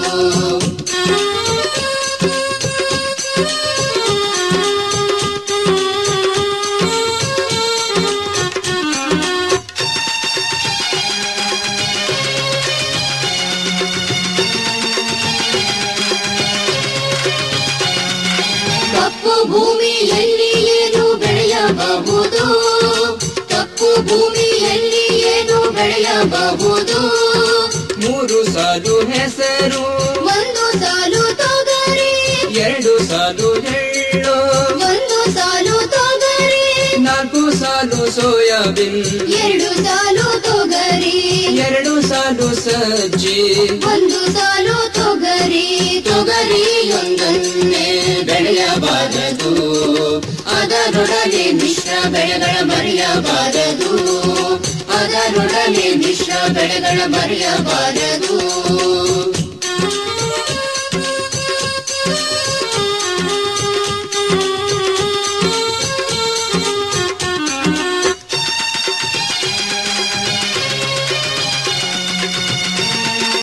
ಕಪ್ಪು ಭೂಮಿಯಲ್ಲಿ ಏನು ಬೆಳೆಯಬಹುದು ಕಪ್ಪು ಭೂಮಿಯಲ್ಲಿ ಏನು ಬೆಳೆಯಬಹುದು ಮೂರು ಸಾಲು ಹೆಸರು ಒಂದು ಸಾಲು ತೊಗರಿ ಎರಡು ಸಾಲು ಎಳ್ಳು ಒಂದು ಸಾಲು ತೊಗರಿ ನಾಲ್ಕು ಸಾಲು ಸೋಯಾಬೀನ್ ಎರಡು ಸಾಲು ತೊಗರಿ ಎರಡು ಸಾಲು ಸಜ್ಜಿ ಒಂದು ಸಾಲು ತೊಗರಿ ತೊಗರಿಯೊಂದನ್ನೇ ಬೆಳೆಯಬಾರದು ಅದರೊಡನೆ ಮಿಶ್ರ ಬೆಳೆಗಳ ಮರೆಯಬಾರದು ಅದರೊಡನೆ ಮಿಶ್ರ ಬೆಳೆಗಳ ಮರೆಯಬಾರದು